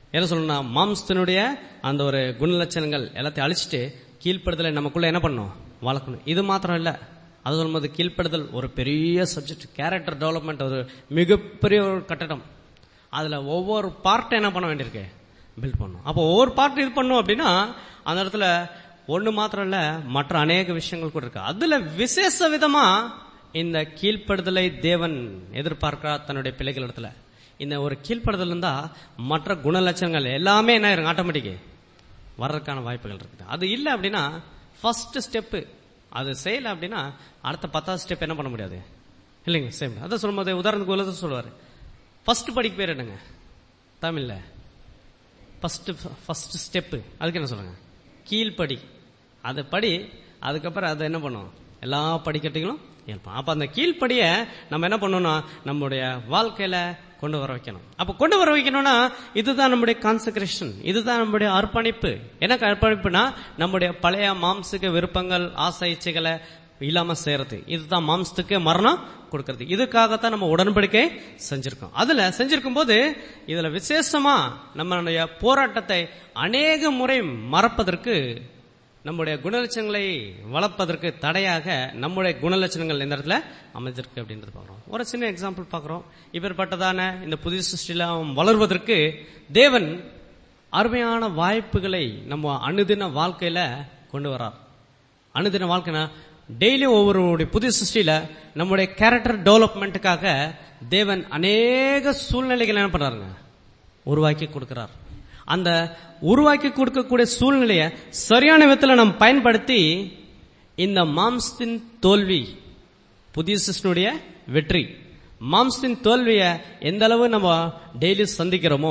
என்ன சொல்லணும்னா மாம்சத்தினுடைய அந்த ஒரு குணலட்சணங்கள் எல்லாத்தையும் அழிச்சிட்டு கீழ்ப்படுதலை நமக்குள்ள என்ன பண்ணணும் வளர்க்கணும் இது மாத்திரம் இல்ல அது சொல்லும்போது கீழ்ப்படுதல் ஒரு பெரிய சப்ஜெக்ட் கேரக்டர் டெவலப்மெண்ட் ஒரு மிகப்பெரிய ஒரு கட்டடம் அதுல ஒவ்வொரு பார்ட் என்ன பண்ண வேண்டியிருக்கு பில்ட் பண்ணும் அப்போ ஒவ்வொரு பார்ட் இது பண்ணும் அப்படின்னா அந்த இடத்துல ஒண்ணு மாத்திரம் இல்ல மற்ற அநேக விஷயங்கள் கூட இருக்கு அதுல விசேஷ விதமா இந்த கீழ்ப்படுதலை தேவன் எதிர்பார்க்கிறார் தன்னுடைய பிள்ளைகள் இடத்துல இந்த ஒரு கீழ்ப்படுதல் இருந்தா மற்ற குணலட்சணங்கள் எல்லாமே என்ன ஆயிரும் ஆட்டோமேட்டிக் வர்றதுக்கான வாய்ப்புகள் இருக்குது அது இல்லை அப்படின்னா ஃபர்ஸ்ட் ஸ்டெப்பு அது செய்யல அப்படின்னா அடுத்த பத்தாவது ஸ்டெப் என்ன பண்ண முடியாது இல்லைங்க சேம் அதை சொல்லும்போது உதாரணத்துக்கு உலகத்தை சொல்லுவாரு ஃபர்ஸ்ட் படிக்க பேர் என்னங்க தமிழ்ல ஃபர்ஸ்ட் ஃபர்ஸ்ட் ஸ்டெப்பு அதுக்கு என்ன சொல்லுங்க கீழ்ப்படி அது படி அதுக்கப்புறம் அதை என்ன பண்ணும் எல்லா படிக்கட்டுகளும் ஏற்போம் அப்ப அந்த கீழ்ப்படிய நம்ம என்ன பண்ணணும்னா நம்முடைய வாழ்க்கையில கொண்டு வர வைக்கணும் அப்ப கொண்டு வர வைக்கணும்னா இதுதான் நம்முடைய கான்சென்ட்ரேஷன் இதுதான் நம்முடைய அர்ப்பணிப்பு எனக்கு அர்ப்பணிப்புனா நம்முடைய பழைய மாம்சிக விருப்பங்கள் ஆசை இச்சைகளை இல்லாம செய்யறது இதுதான் மாம்சத்துக்கு மரணம் கொடுக்கறது இதுக்காகத்தான் நம்ம உடன்படிக்கை செஞ்சிருக்கோம் அதுல செஞ்சிருக்கும் போது இதுல விசேஷமா நம்மளுடைய போராட்டத்தை அநேக முறை மறப்பதற்கு நம்முடைய குணலட்சணங்களை வளர்ப்பதற்கு தடையாக நம்முடைய குணலட்சணங்கள் இந்த இடத்துல அமைஞ்சிருக்கு அப்படின்றது பார்க்கிறோம் ஒரு சின்ன எக்ஸாம்பிள் பார்க்கிறோம் இப்பேற்பட்டதான இந்த புதிய சிருஷ்டியில அவன் வளர்வதற்கு தேவன் அருமையான வாய்ப்புகளை நம்ம அனுதின வாழ்க்கையில கொண்டு வரார் அனுதின வாழ்க்கைனா டெய்லி ஒவ்வொருடைய புதிய சிருஷ்டியில நம்முடைய கேரக்டர் டெவலப்மெண்ட்டுக்காக தேவன் அநேக சூழ்நிலைகள் என்ன பண்றாருங்க உருவாக்கி கொடுக்கிறார் அந்த உருவாக்கி கொடுக்கக்கூடிய சூழ்நிலையை சரியான விதத்துல நம்ம பயன்படுத்தி இந்த மாம்சத்தின் தோல்வி புதிய சிஸ்டனுடைய வெற்றி மாம்சத்தின் தோல்வியை எந்த அளவு நம்ம டெய்லி சந்திக்கிறோமோ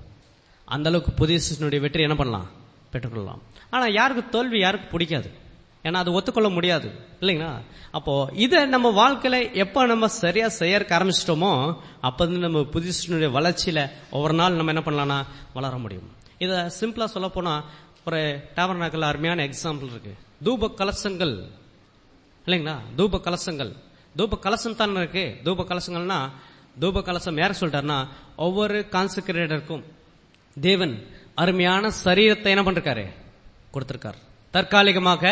அந்த அளவுக்கு புதிய சிஸ்டனுடைய வெற்றி என்ன பண்ணலாம் பெற்றுக்கொள்ளலாம் ஆனா யாருக்கு தோல்வி யாருக்கு பிடிக்காது ஏன்னா அது ஒத்துக்கொள்ள முடியாது இல்லைங்களா அப்போ இதை நம்ம வாழ்க்கையில எப்ப நம்ம சரியா செய்யறக்க ஆரம்பிச்சிட்டோமோ அப்ப வந்து நம்ம புதிய வளர்ச்சியில ஒவ்வொரு நாள் நம்ம என்ன பண்ணலாம்னா வளர முடியும் இத சிம்பிளா சொல்ல போனா ஒரு டாபர்நாக்கல் அருமையான எக்ஸாம்பிள் இருக்கு தூப கலசங்கள் இல்லைங்களா தூப கலசங்கள் தூப கலசம் தான் இருக்கு தூப கலசங்கள்னா தூப கலசம் யார் சொல்லிட்டாருன்னா ஒவ்வொரு கான்செக்ரேட்டருக்கும் தேவன் அருமையான சரீரத்தை என்ன பண்றாரு கொடுத்திருக்கார் தற்காலிகமாக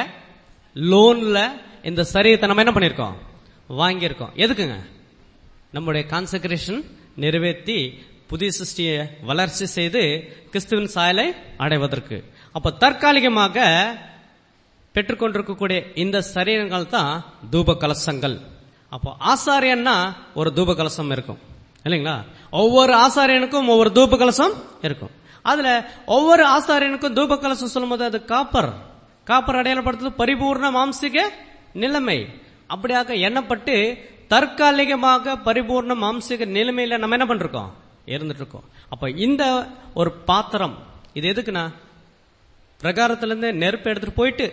லோன்ல இந்த சரீரத்தை நம்ம என்ன பண்ணிருக்கோம் வாங்கியிருக்கோம் எதுக்குங்க நம்முடைய கான்செக்ரேஷன் நிறைவேற்றி புதிய சிருஷ்டியை வளர்ச்சி செய்து கிறிஸ்துவின் சாயலை அடைவதற்கு அப்ப தற்காலிகமாக பெற்றுக்கொண்டிருக்கக்கூடிய இந்த சரீரங்கள் தான் தூப கலசங்கள் அப்போ ஆசாரியன்னா ஒரு தூப கலசம் இருக்கும் இல்லைங்களா ஒவ்வொரு ஆசாரியனுக்கும் ஒவ்வொரு தூப கலசம் இருக்கும் அதுல ஒவ்வொரு ஆசாரியனுக்கும் தூப கலசம் சொல்லும்போது அது காப்பர் காப்பர் அடையாளப்படுத்துறது பரிபூர்ண மாம்சிக நிலைமை அப்படியாக எண்ணப்பட்டு தற்காலிகமாக பரிபூர்ண மாம்சிக நிலைமையில நம்ம என்ன பண்றோம் இருந்துட்டு இருக்கோம் அப்ப இந்த ஒரு பாத்திரம் இது எதுக்குன்னா பிரகாரத்துல இருந்து நெருப்பு எடுத்துட்டு போயிட்டு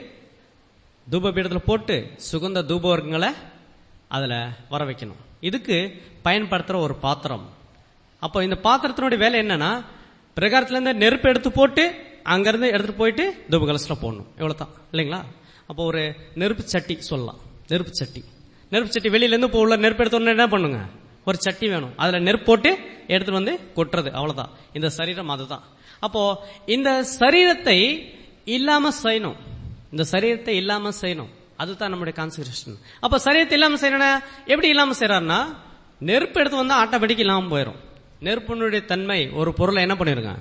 தூப பீடத்துல போட்டு சுகந்த தூப வர்க்கங்களை அதுல வர வைக்கணும் இதுக்கு பயன்படுத்துற ஒரு பாத்திரம் அப்போ இந்த பாத்திரத்தினுடைய வேலை என்னன்னா பிரகாரத்துல இருந்து நெருப்பு எடுத்து போட்டு அங்கிருந்து எடுத்துட்டு போயிட்டு தூப கலசத்துல போடணும் இவ்வளவுதான் இல்லைங்களா அப்போ ஒரு நெருப்பு சட்டி சொல்லலாம் நெருப்பு சட்டி நெருப்பு சட்டி வெளியில இருந்து இப்போ உள்ள நெருப்பு எடுத்த உடனே என்ன பண்ணுங்க ஒரு சட்டி வேணும் அதுல நெருப்பு போட்டு எடுத்துட்டு வந்து கொட்டுறது அவ்வளவுதான் இந்த சரீரம் அதுதான் அப்போ இந்த சரீரத்தை இல்லாம செய்யணும் இந்த சரீரத்தை இல்லாம செய்யணும் அதுதான் நம்முடைய கான்சன்ட்ரேஷன் அப்ப சரீரத்தை இல்லாம செய்யணும்னா எப்படி இல்லாம செய்யறாருன்னா நெருப்பு எடுத்து வந்தா ஆட்டோமேட்டிக் இல்லாம போயிடும் நெருப்பினுடைய தன்மை ஒரு பொருளை என்ன பண்ணிருங்க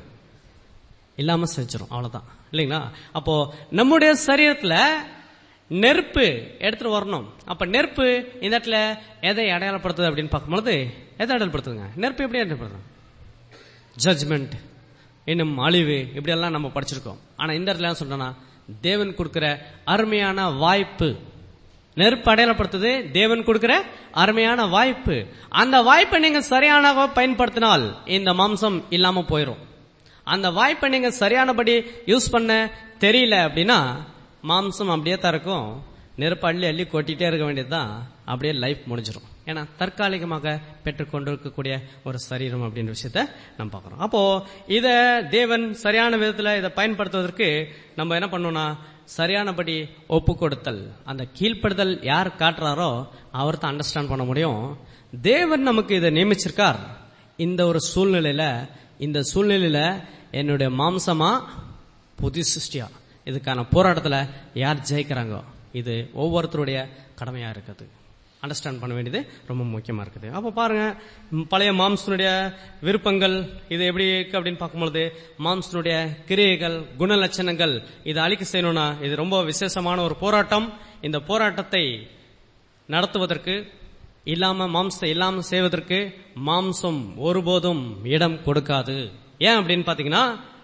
இல்லாம செஞ்சிடும் அவ்வளவுதான் இல்லைங்களா அப்போ நம்முடைய சரீரத்துல நெருப்பு எடுத்துட்டு வரணும் அப்ப நெருப்பு இந்த இடத்துல எதை அடையாளப்படுத்துது அப்படின்னு பார்க்கும்போது எதை அடையாளப்படுத்துதுங்க நெருப்பு எப்படி அடையாளப்படுத்தும் ஜட்ஜ்மெண்ட் இன்னும் அழிவு இப்படி எல்லாம் நம்ம படிச்சிருக்கோம் ஆனா இந்த இடத்துல என்ன சொல்றேன்னா தேவன் கொடுக்கிற அருமையான வாய்ப்பு நெருப்பு அடையாளப்படுத்துது தேவன் கொடுக்கிற அருமையான வாய்ப்பு அந்த வாய்ப்பை நீங்க சரியான பயன்படுத்தினால் இந்த மாம்சம் இல்லாம போயிடும் அந்த வாய்ப்பை நீங்க சரியானபடி யூஸ் பண்ண தெரியல அப்படின்னா மாம்சம் அப்படியே தான் இருக்கும் நெருப்பு அள்ளி அள்ளி கொட்டிட்டே இருக்க வேண்டியதுதான் அப்படியே லைஃப் முடிஞ்சிடும் ஏன்னா தற்காலிகமாக பெற்றுக்கொண்டிருக்கக்கூடிய ஒரு சரீரம் அப்படின்ற விஷயத்த நம்ம பார்க்கிறோம் அப்போ இத தேவன் சரியான விதத்துல இதை பயன்படுத்துவதற்கு நம்ம என்ன பண்ணோம்னா சரியானபடி ஒப்பு கொடுத்தல் அந்த கீழ்ப்படுதல் யார் காட்டுறாரோ அவர் தான் அண்டர்ஸ்டாண்ட் பண்ண முடியும் தேவன் நமக்கு இதை நியமிச்சிருக்கார் இந்த ஒரு சூழ்நிலையில இந்த சூழ்நிலையில என்னுடைய மாம்சமா புது சிருஷ்டியா இதுக்கான போராட்டத்துல யார் ஜெயிக்கிறாங்கோ இது ஒவ்வொருத்தருடைய கடமையா இருக்குது அண்டர்ஸ்டாண்ட் பண்ண வேண்டியது ரொம்ப முக்கியமா இருக்குது அப்ப பாருங்க ம், பழைய மாம்சனுடைய விருப்பங்கள் இது எப்படி இருக்கு அப்படின்னு பார்க்கும்பொழுது மாம்சனுடைய கிரியைகள் குணலட்சணங்கள் இதை அழிக்க செய்யணும்னா இது ரொம்ப விசேஷமான ஒரு போராட்டம் இந்த போராட்டத்தை நடத்துவதற்கு இல்லாம மாம்சத்தை இல்லாம செய்வதற்கு மாம்சம் ஒருபோதும் இடம் கொடுக்காது ஏன் அப்படின்னு பாத்தீங்கன்னா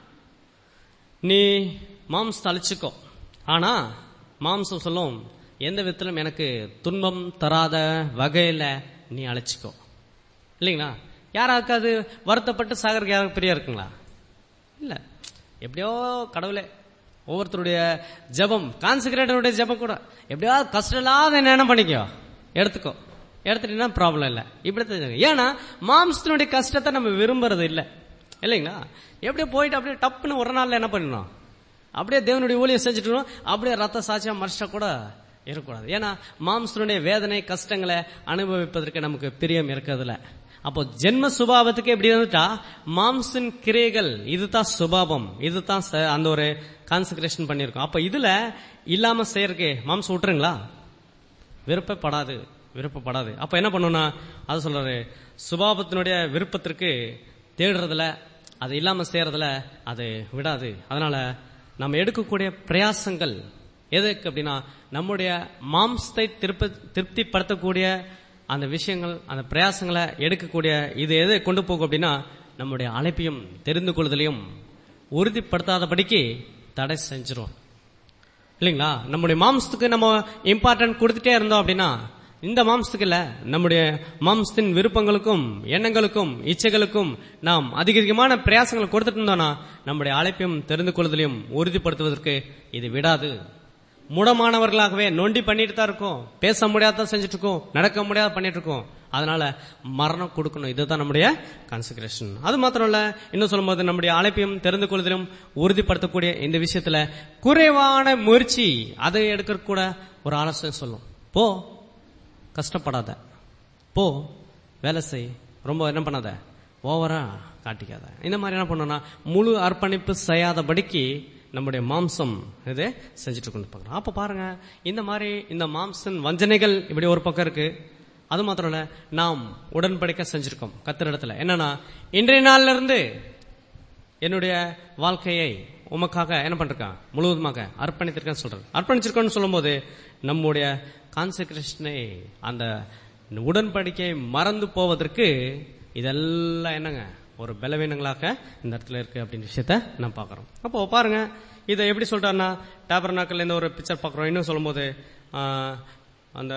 நீ மாம்சத்தை அழிச்சுக்கோ ஆனா மாம்சம் சொல்லும் எந்த விதத்திலும் எனக்கு துன்பம் தராத வகையில நீ அழைச்சிக்கோ இல்லைங்களா யாராக்காது வருத்தப்பட்டு சாகருக்கு யாருக்கு பிரியா இருக்குங்களா இல்ல எப்படியோ கடவுளே ஒவ்வொருத்தருடைய ஜெபம் கான்சிகரேட்டருடைய ஜெபம் கூட எப்படியாவது கஷ்டம் இல்லாத என்ன என்ன பண்ணிக்கோ எடுத்துக்கோ எடுத்துட்டீங்கன்னா ப்ராப்ளம் இல்ல இப்படி தான் செய்யணும். ஏன்னா மாம்சத்தினுடைய கஷ்டத்தை நம்ம விரும்புறது இல்ல இல்லைங்களா எப்படியோ போயிட்டு அப்படியே டப்புன்னு ஒரு நாள்ல என்ன பண்ணணும் அப்படியே தேவனுடைய ஊழியம் செஞ்சுட்டு இருக்கணும். அப்படியே ரத்த சாட்சியா மனுஷா கூட இருக்கக்கூடாது ஏன்னா மாம்சனுடைய வேதனை கஷ்டங்களை அனுபவிப்பதற்கு நமக்கு பிரியம் இருக்கிறதுல அப்போ ஜென்ம சுபாவத்துக்கு எப்படி இருந்துட்டா மாம்சன் கிரைகள் இதுதான் சுபாவம் இதுதான் ச- அந்த ஒரு கான்சன்ட்ரேஷன் பண்ணிருக்கோம் அப்ப இதுல இல்லாம செய்யறதுக்கு மாம்சம் விட்டுருங்களா விருப்பப்படாது விருப்பப்படாது அப்ப என்ன பண்ணுனா அது சொல்றாரு சுபாவத்தினுடைய விருப்பத்திற்கு தேடுறதுல அது இல்லாம செய்யறதுல அது விடாது அதனால நம்ம எடுக்கக்கூடிய பிரயாசங்கள் எதுக்கு அப்படின்னா நம்முடைய மாம்சத்தை திருப்ப திருப்திப்படுத்தக்கூடிய அந்த விஷயங்கள் அந்த பிரயாசங்களை எடுக்கக்கூடிய இது எதை கொண்டு போகும் அப்படின்னா நம்முடைய அழைப்பையும் தெரிந்து கொள்வதிலையும் உறுதிப்படுத்தாதபடிக்கு தடை செஞ்சிரும் இல்லைங்களா நம்முடைய மாம்சத்துக்கு நம்ம இம்பார்ட்டன்ட் கொடுத்துட்டே இருந்தோம் அப்படின்னா இந்த மாம்சத்துக்கு இல்ல நம்முடைய மாம்சத்தின் விருப்பங்களுக்கும் எண்ணங்களுக்கும் இச்சைகளுக்கும் நாம் அதிக அதிகமான பிரயாசங்களை கொடுத்துட்டு இருந்தோம்னா நம்முடைய அழைப்பையும் தெரிந்து கொள்வதிலையும் உறுதிப்படுத்துவதற்கு இது விடாது முடமானவர்களாகவே நொண்டி பண்ணிட்டு தான் இருக்கோம் பேச முடியாத செஞ்சுட்டு இருக்கோம் நடக்க முடியாத பண்ணிட்டு இருக்கோம் அதனால மரணம் கொடுக்கணும் இதுதான் நம்முடைய கான்சென்ட்ரேஷன் அது மாத்திரம் இல்ல இன்னும் சொல்லும்போது நம்முடைய அழைப்பையும் தெரிந்து கொள்வதிலும் உறுதிப்படுத்தக்கூடிய இந்த விஷயத்துல குறைவான முயற்சி அதை எடுக்க கூட ஒரு ஆலோசனை சொல்லும் போ கஷ்டப்படாத போ வேலை செய் ரொம்ப என்ன பண்ணாத ஓவரா காட்டிக்காத இந்த மாதிரி என்ன பண்ணோம்னா முழு அர்ப்பணிப்பு செய்யாதபடிக்கு நம்முடைய மாம்சம் இது செஞ்சுட்டு கொண்டு பார்க்கணும் அப்ப பாருங்க இந்த மாதிரி இந்த மாம்சன் வஞ்சனைகள் இப்படி ஒரு பக்கம் இருக்கு அது மாத்திரம் இல்ல நாம் உடன்படிக்கை செஞ்சிருக்கோம் கத்திர இடத்துல என்னன்னா இன்றைய நாள்ல இருந்து என்னுடைய வாழ்க்கையை உமக்காக என்ன பண்றான் முழுவதுமாக அர்ப்பணித்திருக்கேன்னு சொல்றேன் அர்ப்பணிச்சிருக்கோன்னு சொல்லும்போது நம்முடைய கான்சென்ட்ரேஷனை அந்த உடன்படிக்கை மறந்து போவதற்கு இதெல்லாம் என்னங்க ஒரு பலவீனங்களாக இந்த இடத்துல இருக்கு அப்படின்ற விஷயத்த நான் பார்க்கறோம் அப்போ பாருங்க இதை எப்படி சொல்றாருன்னா டேபர் நாக்கில் இந்த ஒரு பிக்சர் பார்க்கறோம் இன்னும் சொல்லும்போது ஆஹ், அந்த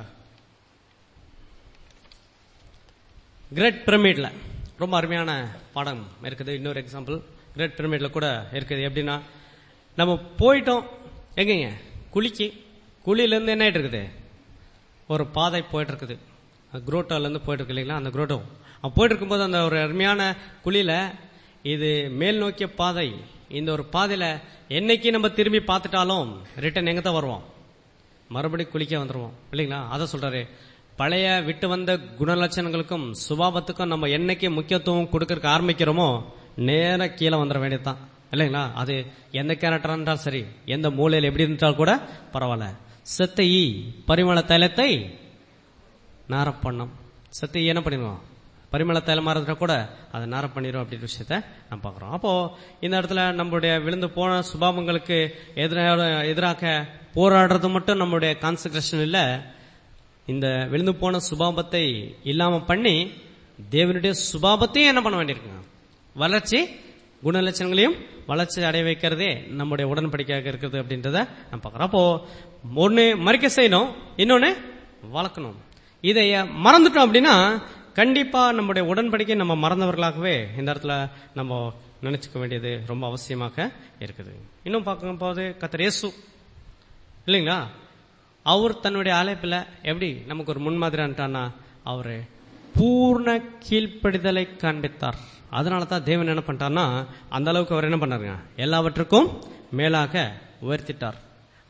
கிரேட் பிரமிட்ல ரொம்ப அருமையான பாடம் இருக்குது இன்னொரு எக்ஸாம்பிள் கிரேட் பிரமிட்ல கூட இருக்குது எப்படின்னா நம்ம போயிட்டோம் எங்கங்க குளிக்கு குழியில இருந்து என்ன ஆயிட்டு இருக்குது ஒரு பாதை போயிட்டு இருக்குது குரோட்டோல இருந்து போயிட்டு இருக்கு இல்லைங்களா அந்த குரோட்டோ அப்ப போயிட்டு இருக்கும்போது அந்த ஒரு அருமையான குழியில இது மேல் நோக்கிய பாதை இந்த ஒரு பாதையில என்னைக்கு நம்ம திரும்பி பார்த்துட்டாலும் ரிட்டர்ன் எங்க தான் வருவோம் மறுபடியும் குளிக்க வந்துருவோம் இல்லைங்களா அதை சொல்றாரு பழைய விட்டு வந்த குணலட்சணங்களுக்கும் சுபாவத்துக்கும் நம்ம என்னைக்கு முக்கியத்துவம் கொடுக்கறதுக்கு ஆரம்பிக்கிறோமோ நேரா கீழே வந்துட வேண்டியதுதான் இல்லைங்களா அது எந்த கேரக்டர் இருந்தாலும் சரி எந்த மூலையில் எப்படி இருந்தாலும் கூட பரவாயில்ல செத்த ஈ பரிமள தைலத்தை நாரம் பண்ணும் செத்த ஈ என்ன பண்ணிடுவோம் பரிமள தைலமா இருந்தா கூட அதை நாரம் பண்ணிடும் அப்படின்ற விஷயத்த நம்ம பார்க்கிறோம் அப்போ இந்த இடத்துல நம்மளுடைய விழுந்து போன சுபாவங்களுக்கு எதிராக எதிராக போராடுறது மட்டும் நம்மளுடைய கான்சன்ட்ரேஷன் இல்ல இந்த விழுந்து போன சுபாவத்தை இல்லாம பண்ணி தேவனுடைய சுபாவத்தையும் என்ன பண்ண வேண்டியிருக்குங்க வளர்ச்சி குணலட்சணங்களையும் வளர்ச்சி அடைய வைக்கிறதே நம்முடைய உடன்படிக்கையாக இருக்கிறது அப்படின்றத நம்ம பார்க்கறோம் அப்போ ஒண்ணு மறிக்க செய்யணும் இன்னொன்னு வளர்க்கணும் இதை மறந்துட்டோம் அப்படின்னா கண்டிப்பா நம்முடைய உடன்படிக்கை நம்ம மறந்தவர்களாகவே இந்த இடத்துல நம்ம நினைச்சுக்க வேண்டியது ரொம்ப அவசியமாக இருக்குது இன்னும் பார்க்கும் போது கத்தர் இயேசு இல்லைங்களா அவர் தன்னுடைய அழைப்புல எப்படி நமக்கு ஒரு முன்மாதிரின்ட்டானா அவரு பூர்ண கீழ்ப்படிதலை காண்பித்தார் அதனால தான் தேவன் என்ன பண்ணிட்டார்னா அந்த அளவுக்கு அவர் என்ன பண்ணாருங்க எல்லாவற்றுக்கும் மேலாக உயர்த்திட்டார்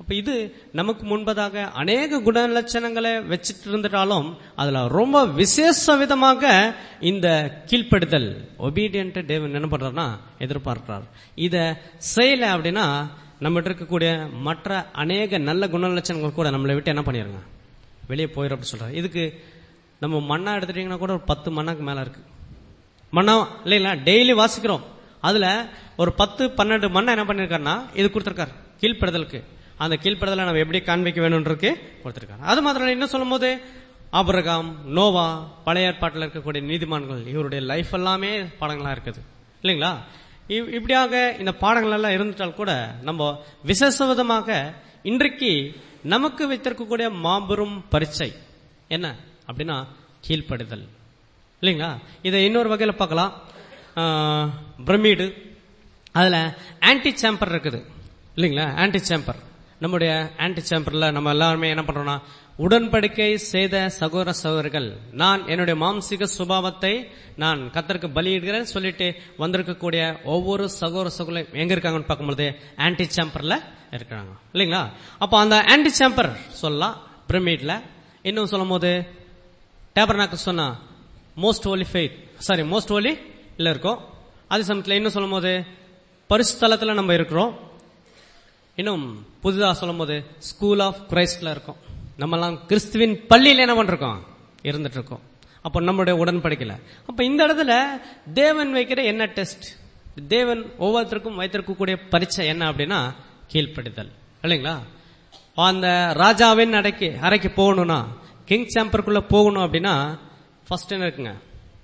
அப்ப இது நமக்கு முன்பதாக அநேக குணலட்சணங்களை வச்சிட்டு இருந்துட்டாலும் அதுல ரொம்ப விசேஷ விதமாக இந்த கீழ்ப்படுதல் ஒபீடியன்ட் தேவன் என்ன பண்றாருன்னா எதிர்பார்க்கிறார் இத செய்யல அப்படின்னா நம்மகிட்ட இருக்கக்கூடிய மற்ற அநேக நல்ல குணலட்சணங்கள் கூட நம்மளை விட்டு என்ன பண்ணிருங்க வெளியே போயிடும் அப்படின்னு சொல்றாரு இதுக்கு நம்ம மண்ணா எடுத்துட்டீங்கன்னா கூட ஒரு பத்து மண்ணாக்கு மேல இருக்கு மண்ணா இல்லைங்களா டெய்லி வாசிக்கிறோம் அதுல ஒரு பத்து பன்னெண்டு மண்ணை என்ன பண்ணிருக்காருன்னா இது கொடுத்திருக்காரு கீழ்ப்படுதலுக்கு அந்த கீழ்ப்படுதலை நம்ம எப்படி காண்பிக்க வேணும்ன்றதுக்கு கொடுத்திருக்காரு அது மாத்திரம் இல்ல, இன்னும் சொல்லும் போது ஆபிரகாம் நோவா பழைய ஏற்பாட்டில் இருக்கக்கூடிய நீதிமான்கள் இவருடைய லைஃப் எல்லாமே பாடங்களா இருக்குது இல்லைங்களா இவ்- இப்படியாக இந்த பாடங்கள் எல்லாம் இருந்துட்டால் கூட நம்ம விசேஷ விதமாக இன்றைக்கு நமக்கு வைத்திருக்கக்கூடிய மாபெரும் பரீட்சை என்ன அப்படின்னா கீழ்ப்படுதல் இல்லைங்களா இதை இன்னொரு வகையில் பார்க்கலாம் ஆஹ், பிரமிடு அதுல ஆன்டி சேம்பர் இருக்குது இல்லைங்களா ஆன்டி சேம்பர் நம்முடைய ஆன்டி சேம்பர்ல நம்ம எல்லாருமே என்ன பண்றோம்னா உடன்படிக்கை செய்த சகோதர சகோதரர்கள் நான் என்னுடைய மாம்சீக சுபாவத்தை நான் கத்தருக்கு பலியிடுகிறேன் சொல்லிட்டு வந்திருக்கக்கூடிய ஒவ்வொரு சகோதர சகோதரரும் எங்க இருக்காங்கன்னு பார்க்கும்போது ஆன்டி சேம்பர்ல இருக்கிறாங்க இல்லைங்களா அப்போ அந்த ஆன்டி சேம்பர் சொல்லலாம் பிரமிட்ல இன்னும் சொல்லும் போது டேபர்னாக்கு சொன்னா most holy faith sorry most holy இல்ல இருக்கோம் அதே சமயத்தில் இன்னும் சொல்லும் போது பரிசுத்தலத்தில் நம்ம இருக்கிறோம் இன்னும் புதுதா சொல்லும் போது ஸ்கூல் ஆஃப் கிரைஸ்ட்ல இருக்கோம் நம்மலாம் கிறிஸ்துவின் பள்ளியில் என்ன பண்றோம் இருந்துட்டு இருக்கோம் அப்போ நம்மளுடைய உடன்படிக்கல அப்ப இந்த இடத்துல தேவன் வைக்கிற என்ன டெஸ்ட் தேவன் ஒவ்வொருத்தருக்கும் வைத்திருக்கக்கூடிய பரீட்சை என்ன அப்படின்னா கீழ்ப்படிதல் இல்லைங்களா அந்த ராஜாவின் அறைக்கு அறைக்கு போகணும்னா கிங் சாம்பருக்குள்ள போகணும் அப்படின்னா ஃபர்ஸ்ட் என்ன இருக்குங்க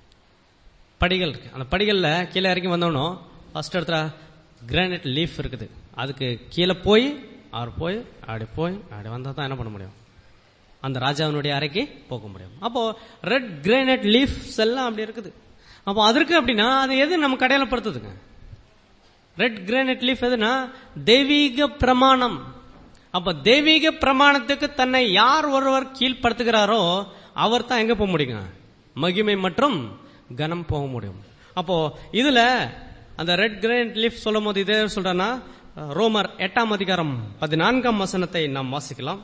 படிகள் இருக்கு அந்த படிகள்ல கீழே இறங்கி வந்தோம்னோ ஃபர்ஸ்ட் இடத்துல கிரானைட் லீஃப் இருக்குது அதுக்கு கீழே போய் அவர் போய் அப்படி போய் அப்படி வந்தா தான் என்ன பண்ண முடியும் அந்த ராஜாவினுடைய அறைக்கு போக முடியும் அப்போ ரெட் கிரானைட் லீஃப்ஸ் எல்லாம் அப்படி இருக்குது அப்போ அதற்கு அப்படின்னா அது எது நம்ம கடையிலப்படுத்துதுங்க ரெட் கிரானைட் லீஃப் எதுனா தெய்வீக பிரமாணம் அப்ப தெய்வீக பிரமாணத்துக்கு தன்னை யார் ஒருவர் கீழ்ப்படுத்துகிறாரோ அவர் தான் எங்க போக முடியுங்க மகிமை மற்றும் கனம் போக முடியும் அப்போ இதுல அந்த ரெட் கிரானைட் லீஃப் சொல்லும் போது இதே சொல்றேன்னா ரோமர் எட்டாம் அதிகாரம் பதினான்காம் வசனத்தை நாம் வாசிக்கலாம்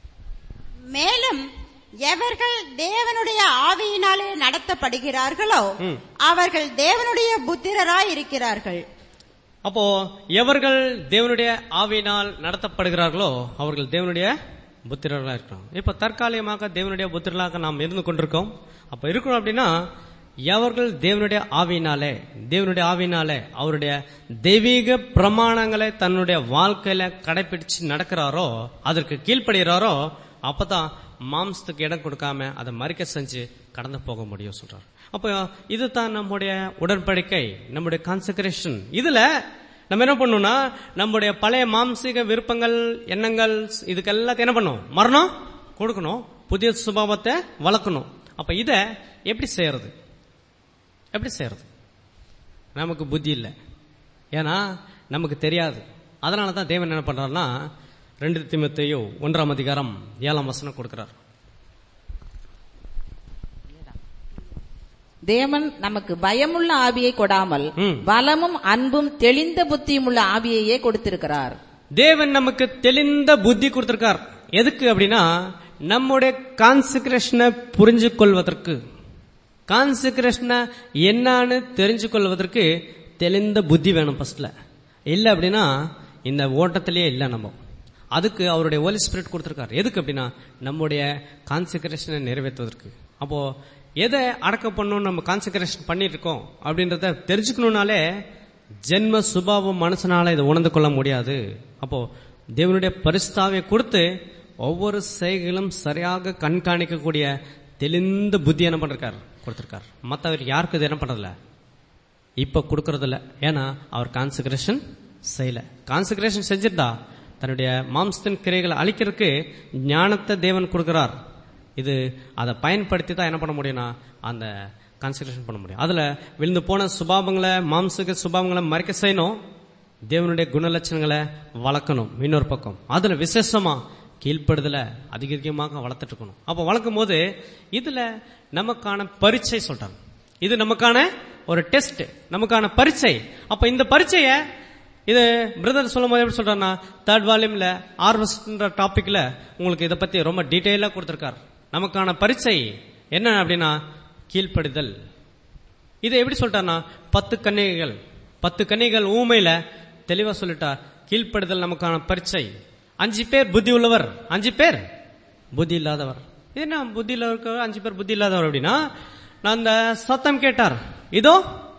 மேலும் எவர்கள் தேவனுடைய ஆவியினாலே நடத்தப்படுகிறார்களோ ம். அவர்கள் தேவனுடைய புத்திரராய் இருக்கிறார்கள் அப்போ எவர்கள் தேவனுடைய ஆவியினால் நடத்தப்படுகிறார்களோ அவர்கள் தேவனுடைய புத்திரர்களாக இருக்கிறாங்க இப்ப தற்காலிகமாக தேவனுடைய புத்திரர்களாக நாம் இருந்து கொண்டிருக்கோம் அப்ப இருக்கிறோம் அப்படின்னா எவர்கள் தேவனுடைய ஆவியினாலே தேவனுடைய ஆவியினாலே அவருடைய தெய்வீக பிரமாணங்களை தன்னுடைய வாழ்க்கையில கடைபிடிச்சு நடக்கிறாரோ அதற்கு கீழ்ப்படுகிறாரோ அப்பதான் மாம்சத்துக்கு இடம் கொடுக்காம அதை மறிக்க செஞ்சு கடந்து போக முடியும் சொல்றார் அப்போ இதுதான் நம்முடைய உடன்படிக்கை நம்முடைய கான்செக்ரேஷன் இதுல நம்ம என்ன பண்ணணும்னா நம்முடைய பழைய மாம்சீக விருப்பங்கள் எண்ணங்கள் இதுக்கு எல்லாத்தையும் என்ன பண்ணும் மரணம் கொடுக்கணும் புதிய சுபாவத்தை வளர்க்கணும் அப்ப இத எப்படி செய்யறது எப்படி செய்யறது நமக்கு புத்தி இல்லை ஏன்னா நமக்கு தெரியாது அதனால தான் தேவன் என்ன பண்றாருன்னா ரெண்டு திமுத்தையோ ஒன்றாம் அதிகாரம் ஏழாம் வசனம் கொடுக்கிறார் தேவன் நமக்கு பயமுள்ள ஆவியை கொடாமல் ம். பலமும் அன்பும் தெளிந்த புத்தியும் உள்ள ஆவியையே கொடுத்திருக்கிறார் தேவன் நமக்கு தெளிந்த புத்தி கொடுத்திருக்கார் எதுக்கு அப்படின்னா நம்முடைய கான்சிக்ரேஷனை புரிஞ்சு கொள்வதற்கு கான்சிக்ரேஷனை என்னன்னு தெரிஞ்சு கொள்வதற்கு தெளிந்த புத்தி வேணும் ஃபர்ஸ்ட்ல இல்ல அப்படின்னா இந்த ஓட்டத்திலேயே இல்லை நம்ம அதுக்கு அவருடைய ஹோலி ஸ்பிரிட் கொடுத்திருக்காரு எதுக்கு அப்படின்னா நம்முடைய கான்சிக்ரேஷனை நிறைவேற்றுவதற்கு அப்போ எதை அடக்க பண்ணணும் நம்ம கான்சிக்ரேஷன் பண்ணிட்டு இருக்கோம் அப்படின்றத தெரிஞ்சுக்கணும்னாலே ஜென்ம சுபாவம் மனுஷனால இதை உணர்ந்து கொள்ள முடியாது அப்போ தேவனுடைய பரிசுத்தாவை கொடுத்து ஒவ்வொரு செய்களும் சரியாக கண்காணிக்கக்கூடிய தெளிந்த புத்தி என்ன பண்றார் கொடுத்திருக்கார் மற்றவர் யாருக்கு இது என்ன பண்றதில்ல இப்ப கொடுக்கறதில்ல ஏன்னா அவர் கான்செக்ரேஷன் செய்யல கான்செக்ரேஷன் செஞ்சிருந்தா தன்னுடைய மாம்சத்தின் கிரைகளை அழிக்கிறதுக்கு ஞானத்தை தேவன் கொடுக்கிறார் இது அதை பயன்படுத்தி தான் என்ன பண்ண முடியும்னா அந்த கான்சென்ட்ரேஷன் பண்ண முடியும் அதுல விழுந்து போன சுபாவங்களை மாம்சக சுபாவங்களை மறைக்க செய்யணும் தேவனுடைய குணலட்சணங்களை வளர்க்கணும் இன்னொரு பக்கம் அதுல விசேஷமா கீழ்ப்படுதல அதிக அதிகமாக வளர்த்துட்டு இருக்கணும் அப்ப வளர்க்கும் போது இதுல நமக்கான பரீட்சை சொல்றாங்க இது நமக்கான ஒரு டெஸ்ட் நமக்கான பரீட்சை அப்ப இந்த பரீட்சைய இது பிரதர் சொல்லும் போது எப்படி சொல்றாருன்னா தேர்ட் வால்யூம்ல ஆர்வஸ்ட்ன்ற டாபிக்ல உங்களுக்கு இதை பத்தி ரொம்ப டீட்டெயிலா கொடுத்திருக்கார் நமக்கான பரீட்சை என்ன அப்படின்னா கீழ்ப்படிதல் இதை எப்படி சொல்லிட்டார்னா பத்து கன்னிகைகள் பத்து கன்னிகைகள் ஊமையில தெளிவா சொல்லிட்டார் கீழ்ப்படுதல் நமக்கான பரீட்சை அஞ்சு பேர் புத்தி உள்ளவர் அஞ்சு பேர் புத்தி இல்லாதவர் இது என்ன புத்தி இல்லாதவர் அஞ்சு பேர் புத்தி இல்லாதவர் அப்படின்னா நான் அந்த சத்தம் கேட்டார் இதோ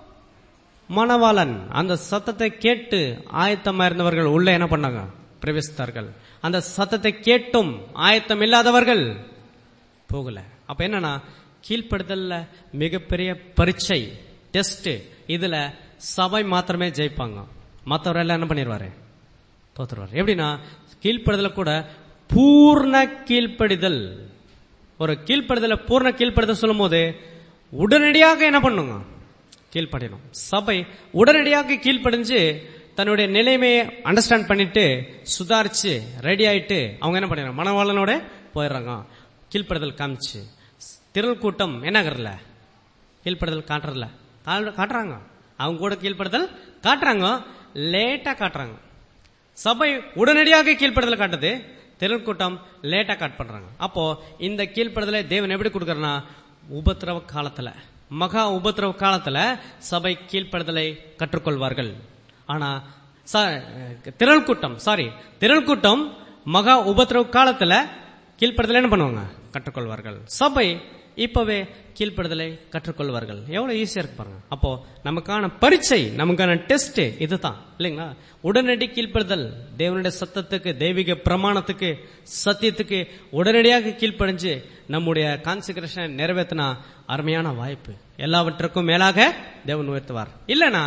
மணவாளன் அந்த சத்தத்தை கேட்டு ஆயத்தமா இருந்தவர்கள் உள்ள என்ன பண்ணாங்க பிரவேசித்தார்கள் அந்த சத்தத்தை கேட்டும் ஆயத்தம் இல்லாதவர்கள் போகல அப்ப என்னன்னா கீழ்ப்படுதல்ல மிகப்பெரிய பரீட்சை டெஸ்ட் இதுல சபை மாத்திரமே ஜெயிப்பாங்க மற்றவரெல்லாம் என்ன பண்ணிடுவாரு தோத்துருவார் எப்படின்னா கீழ்ப்படுதல கூட பூர்ண கீழ்ப்படிதல் ஒரு கீழ்ப்படுதல பூர்ண கீழ்ப்படுதல் சொல்லும் போது உடனடியாக என்ன பண்ணுங்க கீழ்ப்படியணும் சபை உடனடியாக கீழ்ப்படிஞ்சு தன்னுடைய நிலைமையை அண்டர்ஸ்டாண்ட் பண்ணிட்டு சுதாரிச்சு ரெடி ஆயிட்டு அவங்க என்ன பண்ணிடுறாங்க மனவாளனோட போயிடுறாங்க கீழ்ப்படுதல் காமிச்சு திரள் கூட்டம் என்னங்கறல கீழ்ப்படுதல் காட்டுறதில்ல கா- காட்டுறாங்க அவங்க கூட கீழ்ப்படுதல் காட்டுறாங்க லேட்டா காட்டுறாங்க சபை உடனடியாக கீழ்ப்படுதல் காட்டுது திரள் கூட்டம் லேட்டா காட் பண்றாங்க அப்போ இந்த கீழ்ப்படுதலை தேவன் எப்படி கொடுக்கறனா உபத்திரவ காலத்துல மகா உபத்திரவ காலத்துல சபை கீழ்ப்படுதலை கற்றுக்கொள்வார்கள் ஆனா ச- திரள் கூட்டம் சாரி திரள் கூட்டம் மகா உபத்திரவ காலத்துல கீழ்ப்படுதலை என்ன பண்ணுவாங்க கற்றுக்கொள்வார்கள் சபை இப்பவே கீழ்ப்படுதலை கற்றுக்கொள்வார்கள் எவ்வளவு ஈஸியா இருக்கு பாருங்க அப்போ நமக்கான பரீட்சை நமக்கான டெஸ்ட் இதுதான் இல்லைங்களா உடனடி கீழ்ப்படுதல் தேவனுடைய சத்தத்துக்கு தெய்வீக பிரமாணத்துக்கு சத்தியத்துக்கு உடனடியாக கீழ்ப்படிஞ்சு நம்முடைய கான்சிகரேஷன் நிறைவேற்றினா அருமையான வாய்ப்பு எல்லாவற்றுக்கும் மேலாக தேவன் உயர்த்துவார் இல்லனா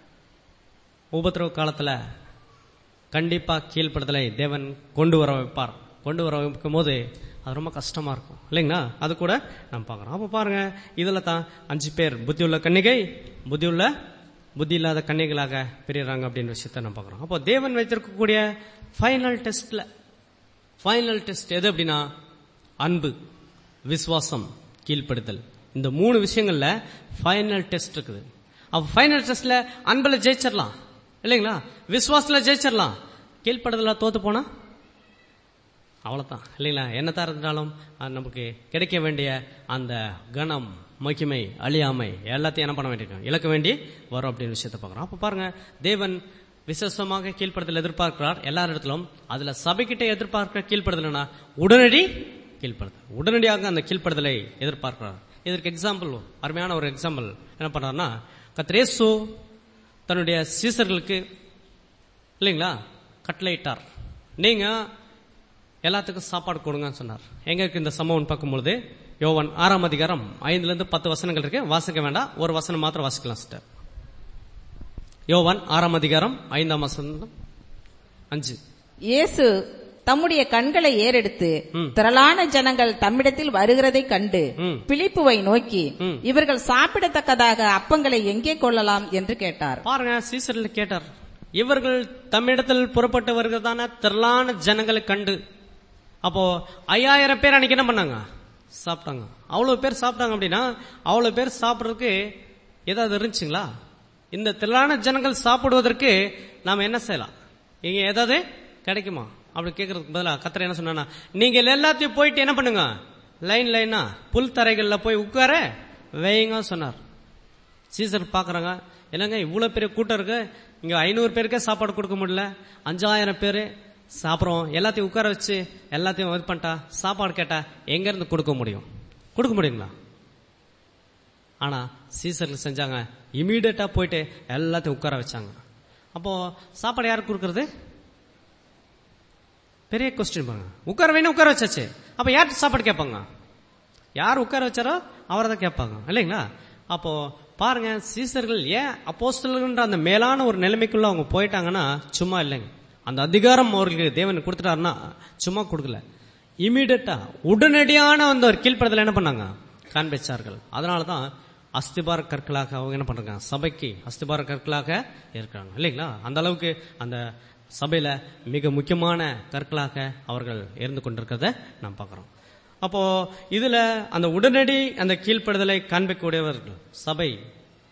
உபத்திரவ காலத்துல கண்டிப்பா கீழ்ப்படுதலை தேவன் கொண்டு வர வைப்பார் கொண்டு வர வைக்கும் போது அது ரொம்ப கஷ்டமா இருக்கும் இல்லைங்களா அது கூட நம்ம பார்க்கறோம் அப்ப பாருங்க இதுல தான் அஞ்சு பேர் புத்தி உள்ள கன்னிகை புத்தி உள்ள புத்தி இல்லாத கன்னிகளாக பிரியறாங்க அப்படின்ற விஷயத்த நம்ம பார்க்கறோம் அப்போ தேவன் வைத்திருக்கக்கூடிய ஃபைனல் டெஸ்ட்ல ஃபைனல் டெஸ்ட் எது அப்படின்னா அன்பு விசுவாசம் கீழ்ப்படுதல் இந்த மூணு விஷயங்கள்ல ஃபைனல் டெஸ்ட் இருக்குது அப்ப ஃபைனல் டெஸ்ட்ல அன்புல ஜெயிச்சிடலாம் இல்லைங்களா விசுவாசத்துல ஜெயிச்சிடலாம் கீழ்ப்படுதல தோத்து போனா அவ்வளவுதான் இல்லைங்களா என்னத்தா இருந்தாலும் அது நமக்கு கிடைக்க வேண்டிய அந்த கணம் மகிமை அழியாமை எல்லாத்தையும் என்ன பண்ண வேண்டியிருக்கோம் இழக்க வேண்டி வரும் அப்படின்னு விஷயத்தை பார்க்குறோம் அப்ப பாருங்க தேவன் விசேஷமாக கீழ்ப்படுதல் எதிர்பார்க்கிறார் எல்லா இடத்திலும் அதுல சபைக்கிட்ட எதிர்பார்க்கிற கீழ்ப்படுதல்னா உடனடி கீழ்ப்படுதல் உடனடியாக அந்த கீழ்ப்படுதலை எதிர்பார்க்கிறார் இதற்கு எக்ஸாம்பிள் அருமையான ஒரு எக்ஸாம்பிள் என்ன பண்றாருன்னா கத்ரேசு தன்னுடைய சீசர்களுக்கு இல்லைங்களா கட்டளையிட்டார் நீங்க எல்லாத்துக்கும் சாப்பாடு கொடுங்கன்னு சொன்னார் எங்க இருக்கு இந்த சம்பவம் பார்க்கும்பொழுது யோவான் ஆறாம் அதிகாரம் ஐந்துல இருந்து பத்து வசனங்கள் இருக்கு வாசிக்க வேண்டாம் ஒரு வசனம் மாத்திரம் வாசிக்கலாம் சிஸ்டர் யோவான் ஆறாம் அதிகாரம் ஐந்தாம் வசனம் அஞ்சு இயேசு தம்முடைய கண்களை ஏறெடுத்து திரளான ஜனங்கள் தம்மிடத்தில் வருகிறதைக் கண்டு ம். பிலிப்புவை நோக்கி ம். இவர்கள் சாப்பிடத்தக்கதாக அப்பங்களை எங்கே கொள்ளலாம் என்று கேட்டார் பாருங்க சீசரில் கேட்டார் இவர்கள் தம்மிடத்தில் புறப்பட்டு வருகிறதான திரளான ஜனங்களை கண்டு அப்போ ஐயாயிரம் பேர் அன்னைக்கு என்ன பண்ணாங்க சாப்பிட்டாங்க அவ்வளவு பேர் சாப்பிட்டாங்க அப்படின்னா அவ்வளவு பேர் சாப்பிடுறதுக்கு ஏதாவது இருந்துச்சுங்களா இந்த திரளான ஜனங்கள் சாப்பிடுவதற்கு நாம என்ன செய்யலாம் இங்க ஏதாவது கிடைக்குமா அப்படி கேட்கறதுக்கு பதிலா கத்திர என்ன சொன்னா நீங்க எல்லாத்தையும் போயிட்டு என்ன பண்ணுங்க லைன் லைனா புல் தரைகள்ல போய் உட்கார வைங்க சொன்னார் சீசர் பாக்குறாங்க என்னங்க இவ்வளவு பெரிய கூட்டம் இருக்கு இங்க ஐநூறு பேருக்கே சாப்பாடு கொடுக்க முடியல அஞ்சாயிரம் பேரு சாப்பிடுறோம் எல்லாத்தையும் உட்கார வச்சு எல்லாத்தையும் இது பண்ணிட்டா சாப்பாடு கேட்டா எங்க இருந்து கொடுக்க முடியும் கொடுக்க முடியுங்களா ஆனா சீசர்ல செஞ்சாங்க இமீடியட்டா போயிட்டு எல்லாத்தையும் உட்கார வச்சாங்க அப்போ சாப்பாடு யாருக்கு கொடுக்கறது பெரிய கொஸ்டின் பாருங்க உட்கார வேணும் உட்கார வச்சாச்சு அப்ப யார்கிட்ட சாப்பாடு கேட்பாங்க யார் உட்கார வச்சாரோ அவரை தான் கேட்பாங்க இல்லைங்களா அப்போ பாருங்க சீசர்கள் ஏன் அப்போஸ்தலர்ன்ற அந்த மேலான ஒரு நிலைமைக்குள்ள அவங்க போயிட்டாங்கன்னா சும்மா இல்லைங்க அந்த அதிகாரம் அவர்களுக்கு தேவன் கொடுத்துட்டாருன்னா சும்மா கொடுக்கல இமீடியட்டா உடனடியான அந்த ஒரு கீழ்ப்படத்தில் என்ன பண்ணாங்க காண்பிச்சார்கள் அதனால தான் அஸ்திபார கற்களாக அவங்க என்ன பண்றாங்க சபைக்கு அஸ்திபார கற்களாக இருக்கிறாங்க இல்லைங்களா அந்த அளவுக்கு அந்த சபையில மிக முக்கியமான கற்களாக அவர்கள் இருந்து கொண்டிருக்கிறத நாம் பார்க்கிறோம் அப்போ இதுல அந்த உடனடி அந்த கீழ்ப்படுதலை காண்பிக்கக்கூடியவர்கள் சபை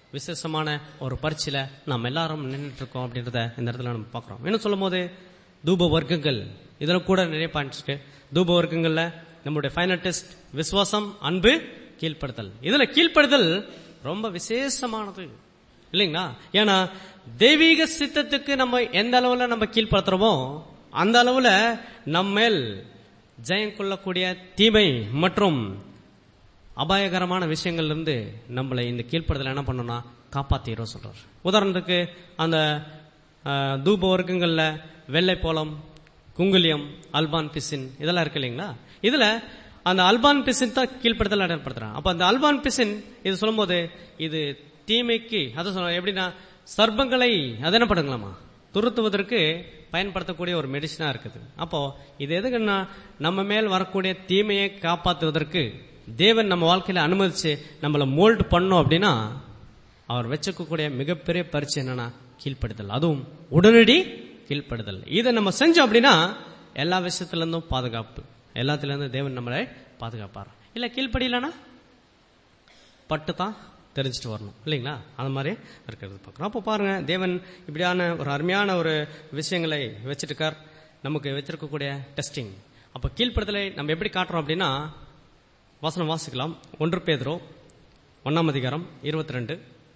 விசேஷமான ஒரு பரீட்சையில நாம் எல்லாரும் நின்றுட்டு இருக்கோம் அப்படின்றத இந்த இடத்துல நம்ம பார்க்குறோம் இன்னும் சொல்லும் போது தூப வர்க்கங்கள் இதில் கூட நிறைய பாயிண்ட்ஸ் இருக்கு தூப வர்க்கங்கள்ல நம்மளுடைய ஃபைனல் டெஸ்ட் விசுவாசம் அன்பு கீழ்ப்படுதல் இதுல கீழ்ப்படுதல் ரொம்ப விசேஷமானது இல்லைங்களா ஏன்னா தெய்வீக சித்தத்துக்கு நம்ம எந்த அளவுல நம்ம கீழ்ப்படுத்துறோமோ அந்த அளவுல நம்ம மேல் ஜெயம் கொள்ளக்கூடிய தீமை மற்றும் அபாயகரமான விஷயங்கள்ல இருந்து நம்மளை இந்த கீழ்ப்படுதல் என்ன பண்ணணும்னா காப்பாத்திரும் சொல்றார் உதாரணத்துக்கு அந்த அஹ், தூப வர்க்கங்கள்ல வெள்ளை போலம் குங்குலியம் அல்பான் பிசின் இதெல்லாம் இருக்கு இல்லைங்களா இதுல அந்த அல்பான் பிசின் தான் கீழ்ப்படுதல் ஏற்படுத்துறான் அப்ப அந்த அல்பான் பிசின் இது சொல்லும்போது இது தீமைக்கு அதை சொல்ல எப்படின்னா சர்ப்பங்களை அது என்ன பண்ணுங்களாமா துருத்துவதற்கு பயன்படுத்தக்கூடிய ஒரு மெடிசனா இருக்குது அப்போ இது எதுக்குன்னா நம்ம மேல் வரக்கூடிய தீமையை காப்பாற்றுவதற்கு தேவன் நம்ம வாழ்க்கையில அனுமதிச்சு நம்மள மோல்ட் பண்ணோம் அப்படின்னா அவர் வச்சுக்கக்கூடிய மிகப்பெரிய பரிசு என்னன்னா கீழ்ப்படுதல் அதுவும் உடனடி கீழ்ப்படுதல் இதை நம்ம செஞ்சோம் அப்படின்னா எல்லா விஷயத்துல இருந்தும் பாதுகாப்பு எல்லாத்துல இருந்தும் தேவன் நம்மளை பாதுகாப்பார் இல்ல கீழ்ப்படியலனா பட்டு தான் தெரிஞ்சுட்டு வரணும் இல்லைங்களா அந்த மாதிரி இருக்கிறது பார்க்குறோம் அப்போ பாருங்க தேவன் இப்படியான ஒரு அருமையான ஒரு விஷயங்களை வச்சிருக்கார் நமக்கு வச்சிருக்கக்கூடிய டெஸ்டிங் அப்போ கீழ்ப்படுதலை நம்ம எப்படி காட்டுறோம் அப்படின்னா வசனம் வாசிக்கலாம் ஒன்று பேதுரோ ஒன்னாம் அதிகாரம் இருபத்தி ரெண்டு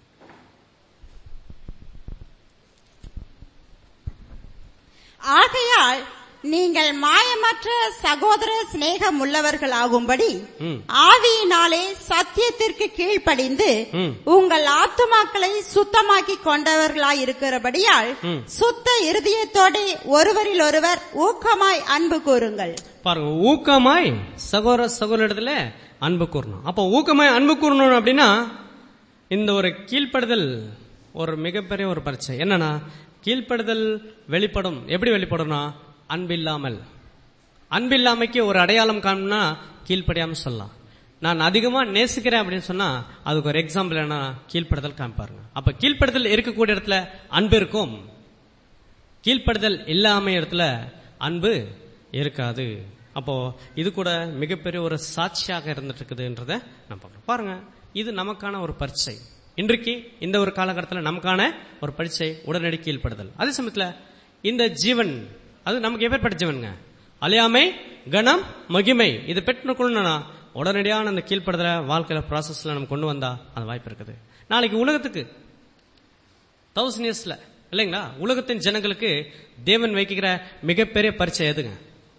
ஆகையால் நீங்கள் மாயமற்ற சகோதர சிநேகம் உள்ளவர்களாகும்படி ம். ஆவியினாலே சத்தியத்திற்கு கீழ்ப்படிந்து ம். உங்கள் ஆத்துமாக்களை சுத்தமாக்கி கொண்டவர்களாய் இருக்கிறபடியால் ம். சுத்த இருதயத்தோட ஒருவரில் ஒருவர் ஊக்கமாய் அன்பு கூறுங்கள் பாருங்க ஊக்கமாய் சகோதர சகோதரிடத்துல அன்பு கூறணும் அப்போ ஊக்கமாய் அன்பு கூறணும் அப்படின்னா இந்த ஒரு கீழ்ப்படுதல் ஒரு மிகப்பெரிய ஒரு பரீட்சை என்னன்னா கீழ்ப்படுதல் வெளிப்படும் எப்படி வெளிப்படும்னா அன்பில்லாமல் அன்பில்லாமைக்கு ஒரு அடையாளம் காணும்னா கீழ்ப்படியாம சொல்லலாம் நான் அதிகமா நேசிக்கிறேன் அப்படின்னு சொன்னா அதுக்கு ஒரு எக்ஸாம்பிள் என்ன கீழ்ப்படுதல் காமிப்பாருங்க அப்ப கீழ்ப்படுதல் இருக்கக்கூடிய இடத்துல அன்பு இருக்கும் கீழ்ப்படுதல் இல்லாம இடத்துல அன்பு இருக்காது அப்போ இது கூட மிகப்பெரிய ஒரு சாட்சியாக இருந்துட்டு இருக்குதுன்றத நம்ம பார்க்கணும் பாருங்க இது நமக்கான ஒரு பரீட்சை இன்றைக்கு இந்த ஒரு காலகட்டத்தில் நமக்கான ஒரு பரீட்சை உடனடி கீழ்ப்படுதல் அதே சமயத்துல இந்த ஜீவன் அது நமக்கு எப்பேற்பட்ட ஜீவனுங்க அழியாமை கணம் மகிமை இது பெற்றுக்கொள்ளணும்னா உடனடியான அந்த கீழ்ப்படுதல வாழ்க்கையில ப்ராசஸ்ல நம்ம கொண்டு வந்தா அந்த வாய்ப்பு இருக்குது நாளைக்கு உலகத்துக்கு தௌசண்ட் இயர்ஸ்ல இல்லைங்களா உலகத்தின் ஜனங்களுக்கு தேவன் வைக்கிற மிகப்பெரிய பரீட்சை எதுங்க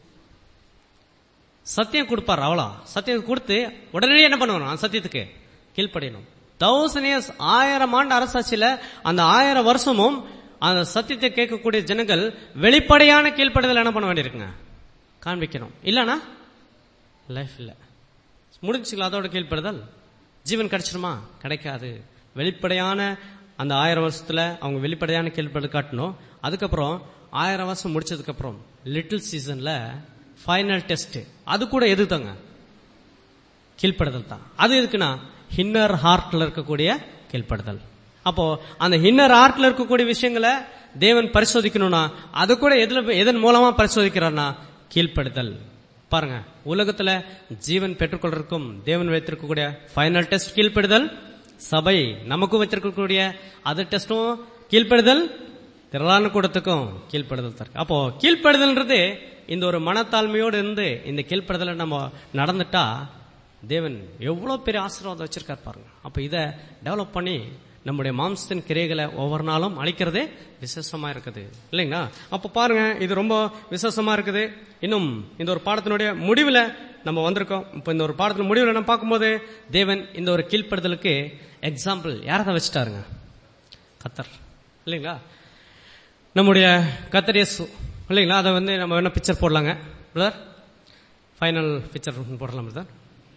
சத்தியம் கொடுப்பார் அவ்வளோ சத்தியம் கொடுத்து உடனடியே என்ன பண்ணணும் அந்த சத்தியத்துக்கு கீழ்ப்படியணும் தௌசண்ட் இயர்ஸ் ஆயிரம் ஆண்டு அரசாட்சியில அந்த ஆயிரம் வருஷமும் அந்த சத்தியத்தை கேட்கக்கூடிய ஜனங்கள் வெளிப்படையான கீழ்ப்படுதல் என்ன பண்ண வேண்டியிருக்குங்க காண்பிக்கணும் இல்லனா லைஃப் இல்ல முடிஞ்சுங்களா அதோட கீழ்ப்படுதல் ஜீவன் கிடைச்சிருமா கிடைக்காது வெளிப்படையான அந்த ஆயிரம் வருஷத்துல அவங்க வெளிப்படையான கீழ்ப்படுதல் காட்டணும் அதுக்கப்புறம் ஆயிரம் வருஷம் முடிச்சதுக்கு அப்புறம் லிட்டில் சீசன்ல ஃபைனல் டெஸ்ட் அது கூட எது தாங்க கீழ்ப்படுதல் தான் அது எதுக்குன்னா ஹின்னர் ஹார்ட்ல இருக்கக்கூடிய கீழ்ப்படுதல் அப்போ அந்த ஹின்னர் ஹார்ட்ல இருக்கக்கூடிய விஷயங்களை தேவன் பரிசோதிக்கணும்னா அது கூட எதுல எதன் மூலமா பரிசோதிக்கிறார்னா கீழ்ப்படுதல் பாருங்க உலகத்துல ஜீவன் பெற்றுக்கொள்றதுக்கும் தேவன் வைத்திருக்கக்கூடிய ஃபைனல் டெஸ்ட் கீழ்ப்படுதல் சபை நமக்கும் வச்சிருக்கக்கூடிய அது டெஸ்டும் கீழ்ப்படுதல் திரளான கூட்டத்துக்கும் கீழ்ப்படுதல் தான் இருக்கு அப்போ கீழ்ப்படுதல்ன்றது இந்த ஒரு மனத்தாழ்மையோடு இருந்து இந்த கீழ்ப்படுதலை நம்ம நடந்துட்டா தேவன் எவ்வளவு பெரிய ஆசீர்வாதம் வச்சிருக்காரு பாருங்க அப்ப இதை டெவலப் பண்ணி நம்முடைய மாம்சத்தின் கிரைகளை ஒவ்வொரு நாளும் அழிக்கிறதே விசேஷமா இருக்குது இல்லைங்களா அப்ப பாருங்க இது ரொம்ப விசேஷமா இருக்குது இன்னும் இந்த ஒரு பாடத்தினுடைய முடிவுல நம்ம வந்திருக்கோம் இப்ப இந்த ஒரு பாடத்தின் முடிவுல நம்ம பார்க்கும்போது தேவன் இந்த ஒரு கீழ்ப்படுதலுக்கு எக்ஸாம்பிள் யாரதான் வச்சுட்டாருங்க கத்தர் இல்லைங்களா நம்முடைய கத்தர் இயேசு இல்லைங்களா அதை வந்து நம்ம வேணா பிக்சர் போடலாங்க பிரதர் ஃபைனல் பிக்சர் போடலாம் பிரதர்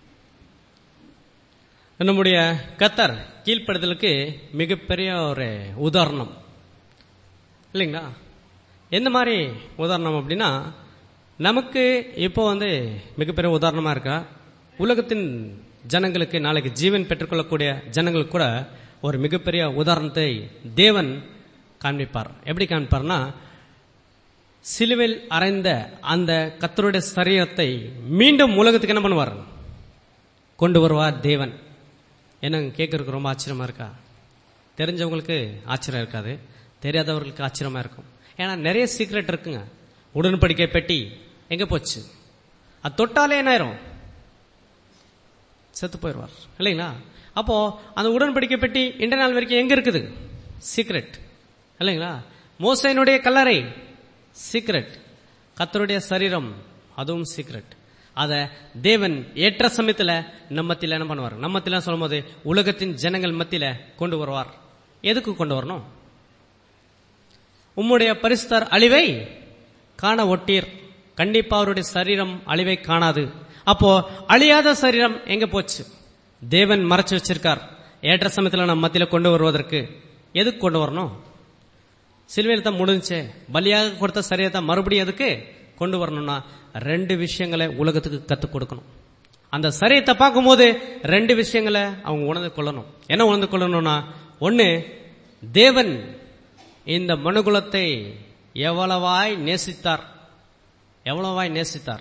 நம்முடைய கத்தர் கீழ்ப்படுதலுக்கு மிகப்பெரிய ஒரு உதாரணம் இல்லைங்களா எந்த மாதிரி உதாரணம் அப்படின்னா நமக்கு இப்போ வந்து மிகப்பெரிய உதாரணமா இருக்கா உலகத்தின் ஜனங்களுக்கு நாளைக்கு ஜீவன் பெற்றுக்கொள்ளக்கூடிய ஜனங்களுக்கு கூட ஒரு மிகப்பெரிய உதாரணத்தை தேவன் காண்பிப்பார் எப்படி காண்பிப்பார்னா சிலுவில் அறைந்த அந்த கத்தருடைய சரீரத்தை மீண்டும் உலகத்துக்கு என்ன பண்ணுவார் கொண்டு வருவார் தேவன் என்னங்க கேட்கறதுக்கு ரொம்ப ஆச்சரியமா இருக்கா தெரிஞ்சவங்களுக்கு ஆச்சரியம் இருக்காது தெரியாதவர்களுக்கு ஆச்சரியமா இருக்கும் ஏன்னா நிறைய சீக்ரெட் இருக்குங்க உடன்படிக்கை பெட்டி எங்க போச்சு அது தொட்டாலே என்ன ஆயிரும் செத்து போயிடுவார் இல்லைங்களா அப்போ அந்த உடன்படிக்கை பெட்டி இன்ற நாள் வரைக்கும் எங்க இருக்குது சீக்ரெட் இல்லைங்களா மோசையினுடைய கல்லறை சீக்ரெட் கத்தருடைய சரீரம் அதுவும் சீக்ரெட் அத தேவன் ஏற்ற சமயத்துல நம்ம மத்தியில என்ன பண்ணுவார் நம்ம மத்தியில சொல்லும் போது உலகத்தின் ஜனங்கள் மத்தியில கொண்டு வருவார் எதுக்கு கொண்டு வரணும் உம்முடைய பரிசுத்தர் அழிவை காண ஒட்டீர் கண்டிப்பா அவருடைய சரீரம் அழிவை காணாது அப்போ அழியாத சரீரம் எங்க போச்சு தேவன் மறைச்சு வச்சிருக்கார் ஏற்ற சமயத்துல நம்ம மத்தியில கொண்டு வருவதற்கு எதுக்கு கொண்டு வரணும் சிலுவையில் தான் முடிஞ்சே பலியாக கொடுத்த சரீரத்தை மறுபடியும் எதுக்கு கொண்டு வரணும்னா ரெண்டு விஷயங்களை உலகத்துக்கு கத்துக் கொடுக்கணும் அந்த சரீரத்தை பார்க்கும்போது ரெண்டு விஷயங்களை அவங்க உணர்ந்து கொள்ளணும் என்ன உணர்ந்து கொள்ளணும்னா ஒன்னு தேவன் இந்த மனுகுலத்தை எவ்வளவாய் நேசித்தார் எவ்வளவாய் நேசித்தார்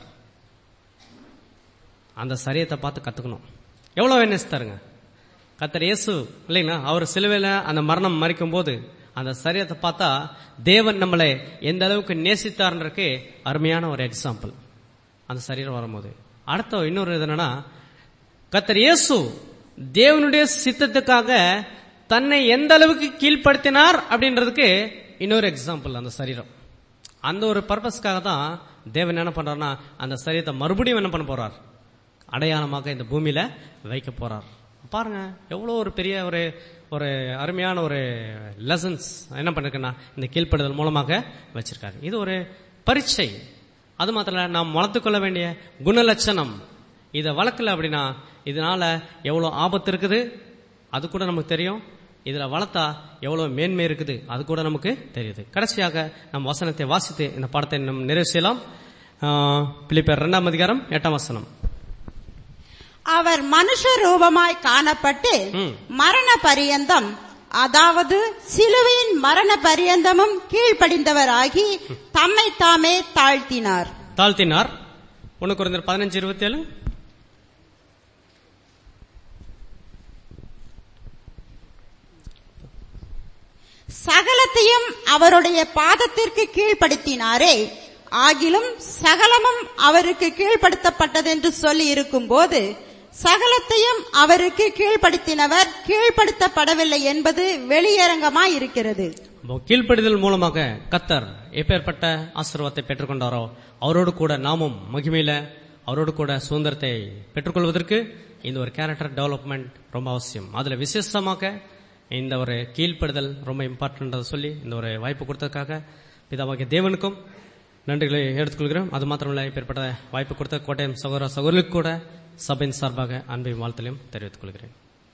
அந்த சரியத்தை பார்த்து கத்துக்கணும் எவ்வளவு நேசித்தாருங்க கத்தர் இயேசு இல்லைங்களா அவர் சிலுவையில அந்த மரணம் மறிக்கும் போது அந்த சரியத்தை பார்த்தா தேவன் நம்மளை எந்த அளவுக்கு நேசித்தார்ன்றதுக்கு அருமையான ஒரு எக்ஸாம்பிள் அந்த சரீரம் வரும்போது அடுத்த இன்னொரு இது என்னன்னா கத்தர் இயேசு தேவனுடைய சித்தத்துக்காக தன்னை எந்த அளவுக்கு கீழ்ப்படுத்தினார் அப்படின்றதுக்கு இன்னொரு எக்ஸாம்பிள் அந்த சரீரம் அந்த ஒரு பர்பஸ்க்காக தான் தேவன் என்ன பண்றாருன்னா அந்த சரீரத்தை மறுபடியும் என்ன பண்ண போறார் அடையாளமாக இந்த பூமியில வைக்க போறார் பாருங்க எவ்வளவு ஒரு பெரிய ஒரு ஒரு அருமையான ஒரு லெசன்ஸ் என்ன பண்ணிருக்குன்னா இந்த கீழ்ப்படுதல் மூலமாக வச்சிருக்காரு இது ஒரு பரீட்சை அது மாத்திரம் இல்ல, நாம் வளர்த்துக்கொள்ள வேண்டிய குணலட்சணம் இதை வளர்க்கல அப்படின்னா இதனால எவ்வளவு ஆபத்து இருக்குது அது கூட நமக்கு தெரியும் இதுல வளர்த்தா எவ்வளவு மேன்மை இருக்குது அது கூட நமக்கு தெரியுது கடைசியாக நம் வசனத்தை வாசித்து இந்த பாடத்தை நம் நிறைவு செய்யலாம் ஆஹ், பிலிப்பியர் இரண்டாம் அதிகாரம் எட்டாம் வசனம் அவர் மனுஷ ரூபமாய் காணப்பட்டு ம். மரண பரியந்தம் அதாவது சிலுவையின் மரண பரியந்தமும் கீழ்ப்படிந்தவராகி தம்மை தாமே தாழ்த்தினார் தாழ்த்தினார் ஒன்னு குறைந்தர் பதினஞ்சு இருபத்தி ஏழு சகலத்தையும் அவருடைய பாதத்திற்கு கீழ்ப்படுத்தினாரே ஆகிலும் சகலமும் அவருக்கு கீழ்ப்படுத்தப்பட்டதென்று சொல்லி இருக்கும்போது சகலத்தையும் அவருக்கு கீழ்ப்படுத்தினவர் கீழ்ப்படுத்தப்படவில்லை என்பது வெளியரங்கமாய் இருக்கிறது அப்போ கீழ்ப்படிதல் மூலமாக கத்தர் எப்பேற்பட்ட ஆசீர்வாதத்தை பெற்றுக்கொண்டாரோ அவரோடு கூட நாமும் மகிமையில அவரோடு கூட சுதந்திரத்தை பெற்றுக்கொள்வதற்கு இந்த ஒரு கேரக்டர் டெவலப்மெண்ட் ரொம்ப அவசியம் அதுல விசேஷமாக இந்த ஒரு கீழ்ப்படுதல் ரொம்ப இம்பார்ட்டன்ட் சொல்லி இந்த ஒரு வாய்ப்பு கொடுத்ததுக்காக பிதாவாகிய தேவனுக்கும் நன்றிகளை எடுத்துக்கொள்கிறோம் அது மாத்திரமல்ல இப்பேற்பட்ட வாய்ப்பு கொடுத்த கோட்டயம் சகோதர சகோதரர்களுக்கு கூட சபையின் சார்பாக அன்பையும் வாழ்த்தலையும் தெரிவித்துக் கொள்கிறேன்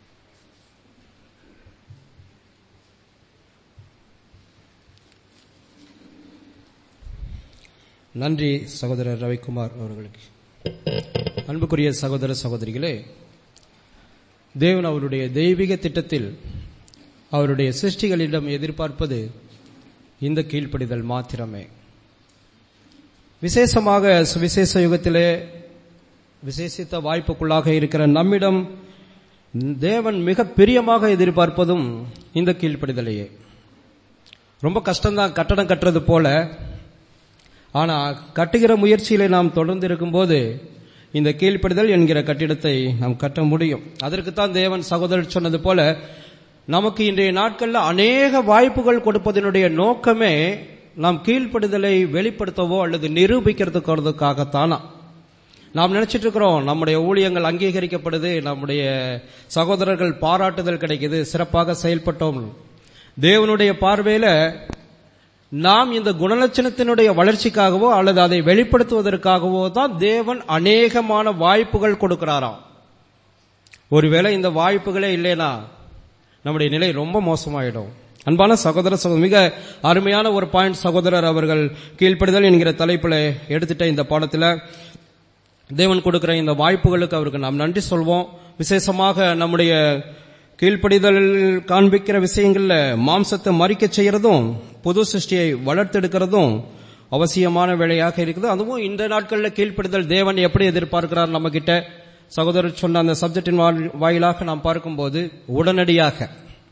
நன்றி சகோதரர் ரவிக்குமார் அவர்களுக்கு அன்புக்குரிய சகோதர சகோதரிகளே தேவன் அவருடைய தெய்வீக திட்டத்தில் அவருடைய சிருஷ்டிகளிடம் எதிர்பார்ப்பது இந்த கீழ்ப்படிதல் மாத்திரமே விசேஷமாக சுவிசேஷ யுகத்திலே விசேஷித்த வாய்ப்புக்குள்ளாக இருக்கிற நம்மிடம் தேவன் மிக பிரியமாக எதிர்பார்ப்பதும் இந்த கீழ்ப்படிதலையே ரொம்ப கஷ்டம்தான் கட்டடம் கட்டுறது போல ஆனா கட்டுகிற முயற்சியிலே நாம் தொடர்ந்து இருக்கும்போது இந்த கீழ்ப்படிதல் என்கிற கட்டிடத்தை நாம் கட்ட முடியும் அதற்குத்தான் தேவன் சகோதரர் சொன்னது போல நமக்கு இன்றைய நாட்கள்ல அநேக வாய்ப்புகள் கொடுப்பதனுடைய நோக்கமே நாம் கீழ்ப்படிதலை வெளிப்படுத்தவோ அல்லது நிரூபிக்கிறதுக்காகத்தானா நாம் நினைச்சிட்டு இருக்கிறோம் நம்முடைய ஊழியங்கள் அங்கீகரிக்கப்படுது நம்முடைய சகோதரர்கள் பாராட்டுதல் கிடைக்குது சிறப்பாக செயல்பட்டோம் தேவனுடைய பார்வையில நாம் இந்த குணலட்சணத்தினுடைய வளர்ச்சிக்காகவோ அல்லது அதை வெளிப்படுத்துவதற்காகவோ தான் தேவன் அநேகமான வாய்ப்புகள் கொடுக்கிறாராம் ஒருவேளை இந்த வாய்ப்புகளே இல்லைனா நம்முடைய நிலை ரொம்ப மோசமாயிடும் அன்பான சகோதர சகோதர மிக அருமையான ஒரு பாயிண்ட் சகோதரர் அவர்கள் கீழ்ப்படுதல் என்கிற தலைப்பில் எடுத்துட்ட இந்த பாடத்தில் தேவன் கொடுக்கிற இந்த வாய்ப்புகளுக்கு அவருக்கு நாம் நன்றி சொல்வோம் விசேஷமாக நம்முடைய கீழ்ப்படிதல் காண்பிக்கிற விஷயங்கள்ல மாம்சத்தை மறிக்க செய்யறதும் புது சிருஷ்டியை வளர்த்தெடுக்கிறதும் அவசியமான வேலையாக இருக்குது அதுவும் இந்த நாட்களில் கீழ்ப்படிதல் தேவன் எப்படி எதிர்பார்க்கிறார் நம்ம கிட்ட சகோதரர் சொன்ன அந்த சப்ஜெக்டின் வாயிலாக நாம் பார்க்கும்போது உடனடியாக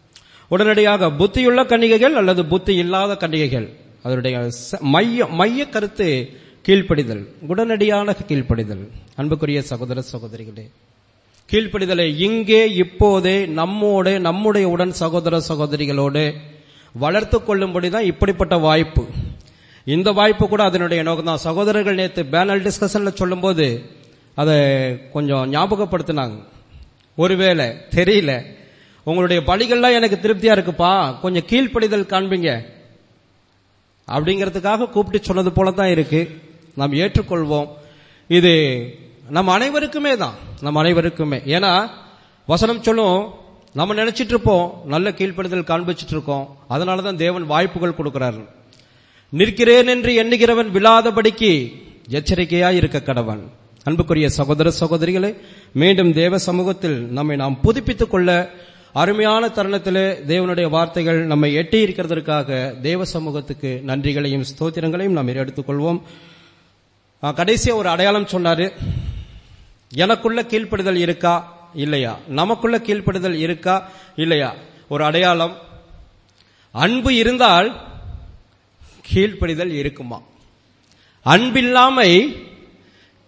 உடனடியாக புத்தியுள்ள கன்னிகைகள் அல்லது புத்தி இல்லாத கன்னிகைகள் அதனுடைய ச- மைய மைய கருத்து கீழ்ப்படிதல் உடனடியான கீழ்ப்படிதல் அன்புக்குரிய சகோதர சகோதரிகளே கீழ்ப்படிதலை இங்கே இப்போதே நம்மோடு நம்முடைய உடன் சகோதர சகோதரிகளோடு வளர்த்து கொள்ளும்படிதான் இப்படிப்பட்ட வாய்ப்பு இந்த வாய்ப்பு கூட அதனுடைய நோக்கம் தான் சகோதரர்கள் நேற்று பேனல் டிஸ்கஷன்ல சொல்லும்போது அதை கொஞ்சம் ஞாபகப்படுத்தினாங்க ஒருவேளை தெரியல உங்களுடைய பலிகள்லாம் எனக்கு திருப்தியா இருக்குப்பா கொஞ்சம் கீழ்ப்படிதல் காண்பீங்க அப்படிங்கிறதுக்காக கூப்பிட்டு சொன்னது போல தான் இருக்கு நாம் ஏற்றுக்கொள்வோம் இது நம் அனைவருக்குமே தான் நம் அனைவருக்குமே ஏன்னா வசனம் சொல்லும் நம்ம நினைச்சிட்டு இருப்போம் நல்ல கீழ்ப்படிதல் காண்பிச்சிட்டு இருக்கோம் அதனால தான் தேவன் வாய்ப்புகள் கொடுக்கிறாரு நிற்கிறேன் என்று எண்ணுகிறவன் விழாதபடிக்கு எச்சரிக்கையா இருக்க கடவன் அன்புக்குரிய சகோதர சகோதரிகளே மீண்டும் தேவ சமூகத்தில் நம்மை நாம் புதுப்பித்துக் கொள்ள அருமையான தருணத்திலே தேவனுடைய வார்த்தைகள் நம்மை எட்டி இருக்கிறதற்காக தேவ சமூகத்துக்கு நன்றிகளையும் ஸ்தோத்திரங்களையும் நாம் எடுத்துக்கொள்வோம் ஆ, கடைசியா ஒரு அடையாளம் சொன்னாரு எனக்குள்ள கீழ்ப்படிதல் இருக்கா இல்லையா நமக்குள்ள கீழ்ப்படிதல் இருக்கா இல்லையா ஒரு அடையாளம் அன்பு இருந்தால் கீழ்ப்படிதல் இருக்குமா அன்பில்லாமை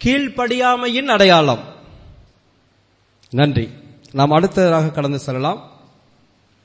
கீழ்ப்படியாமையின் அடையாளம் நன்றி நாம் அடுத்ததாக கடந்து செல்லலாம்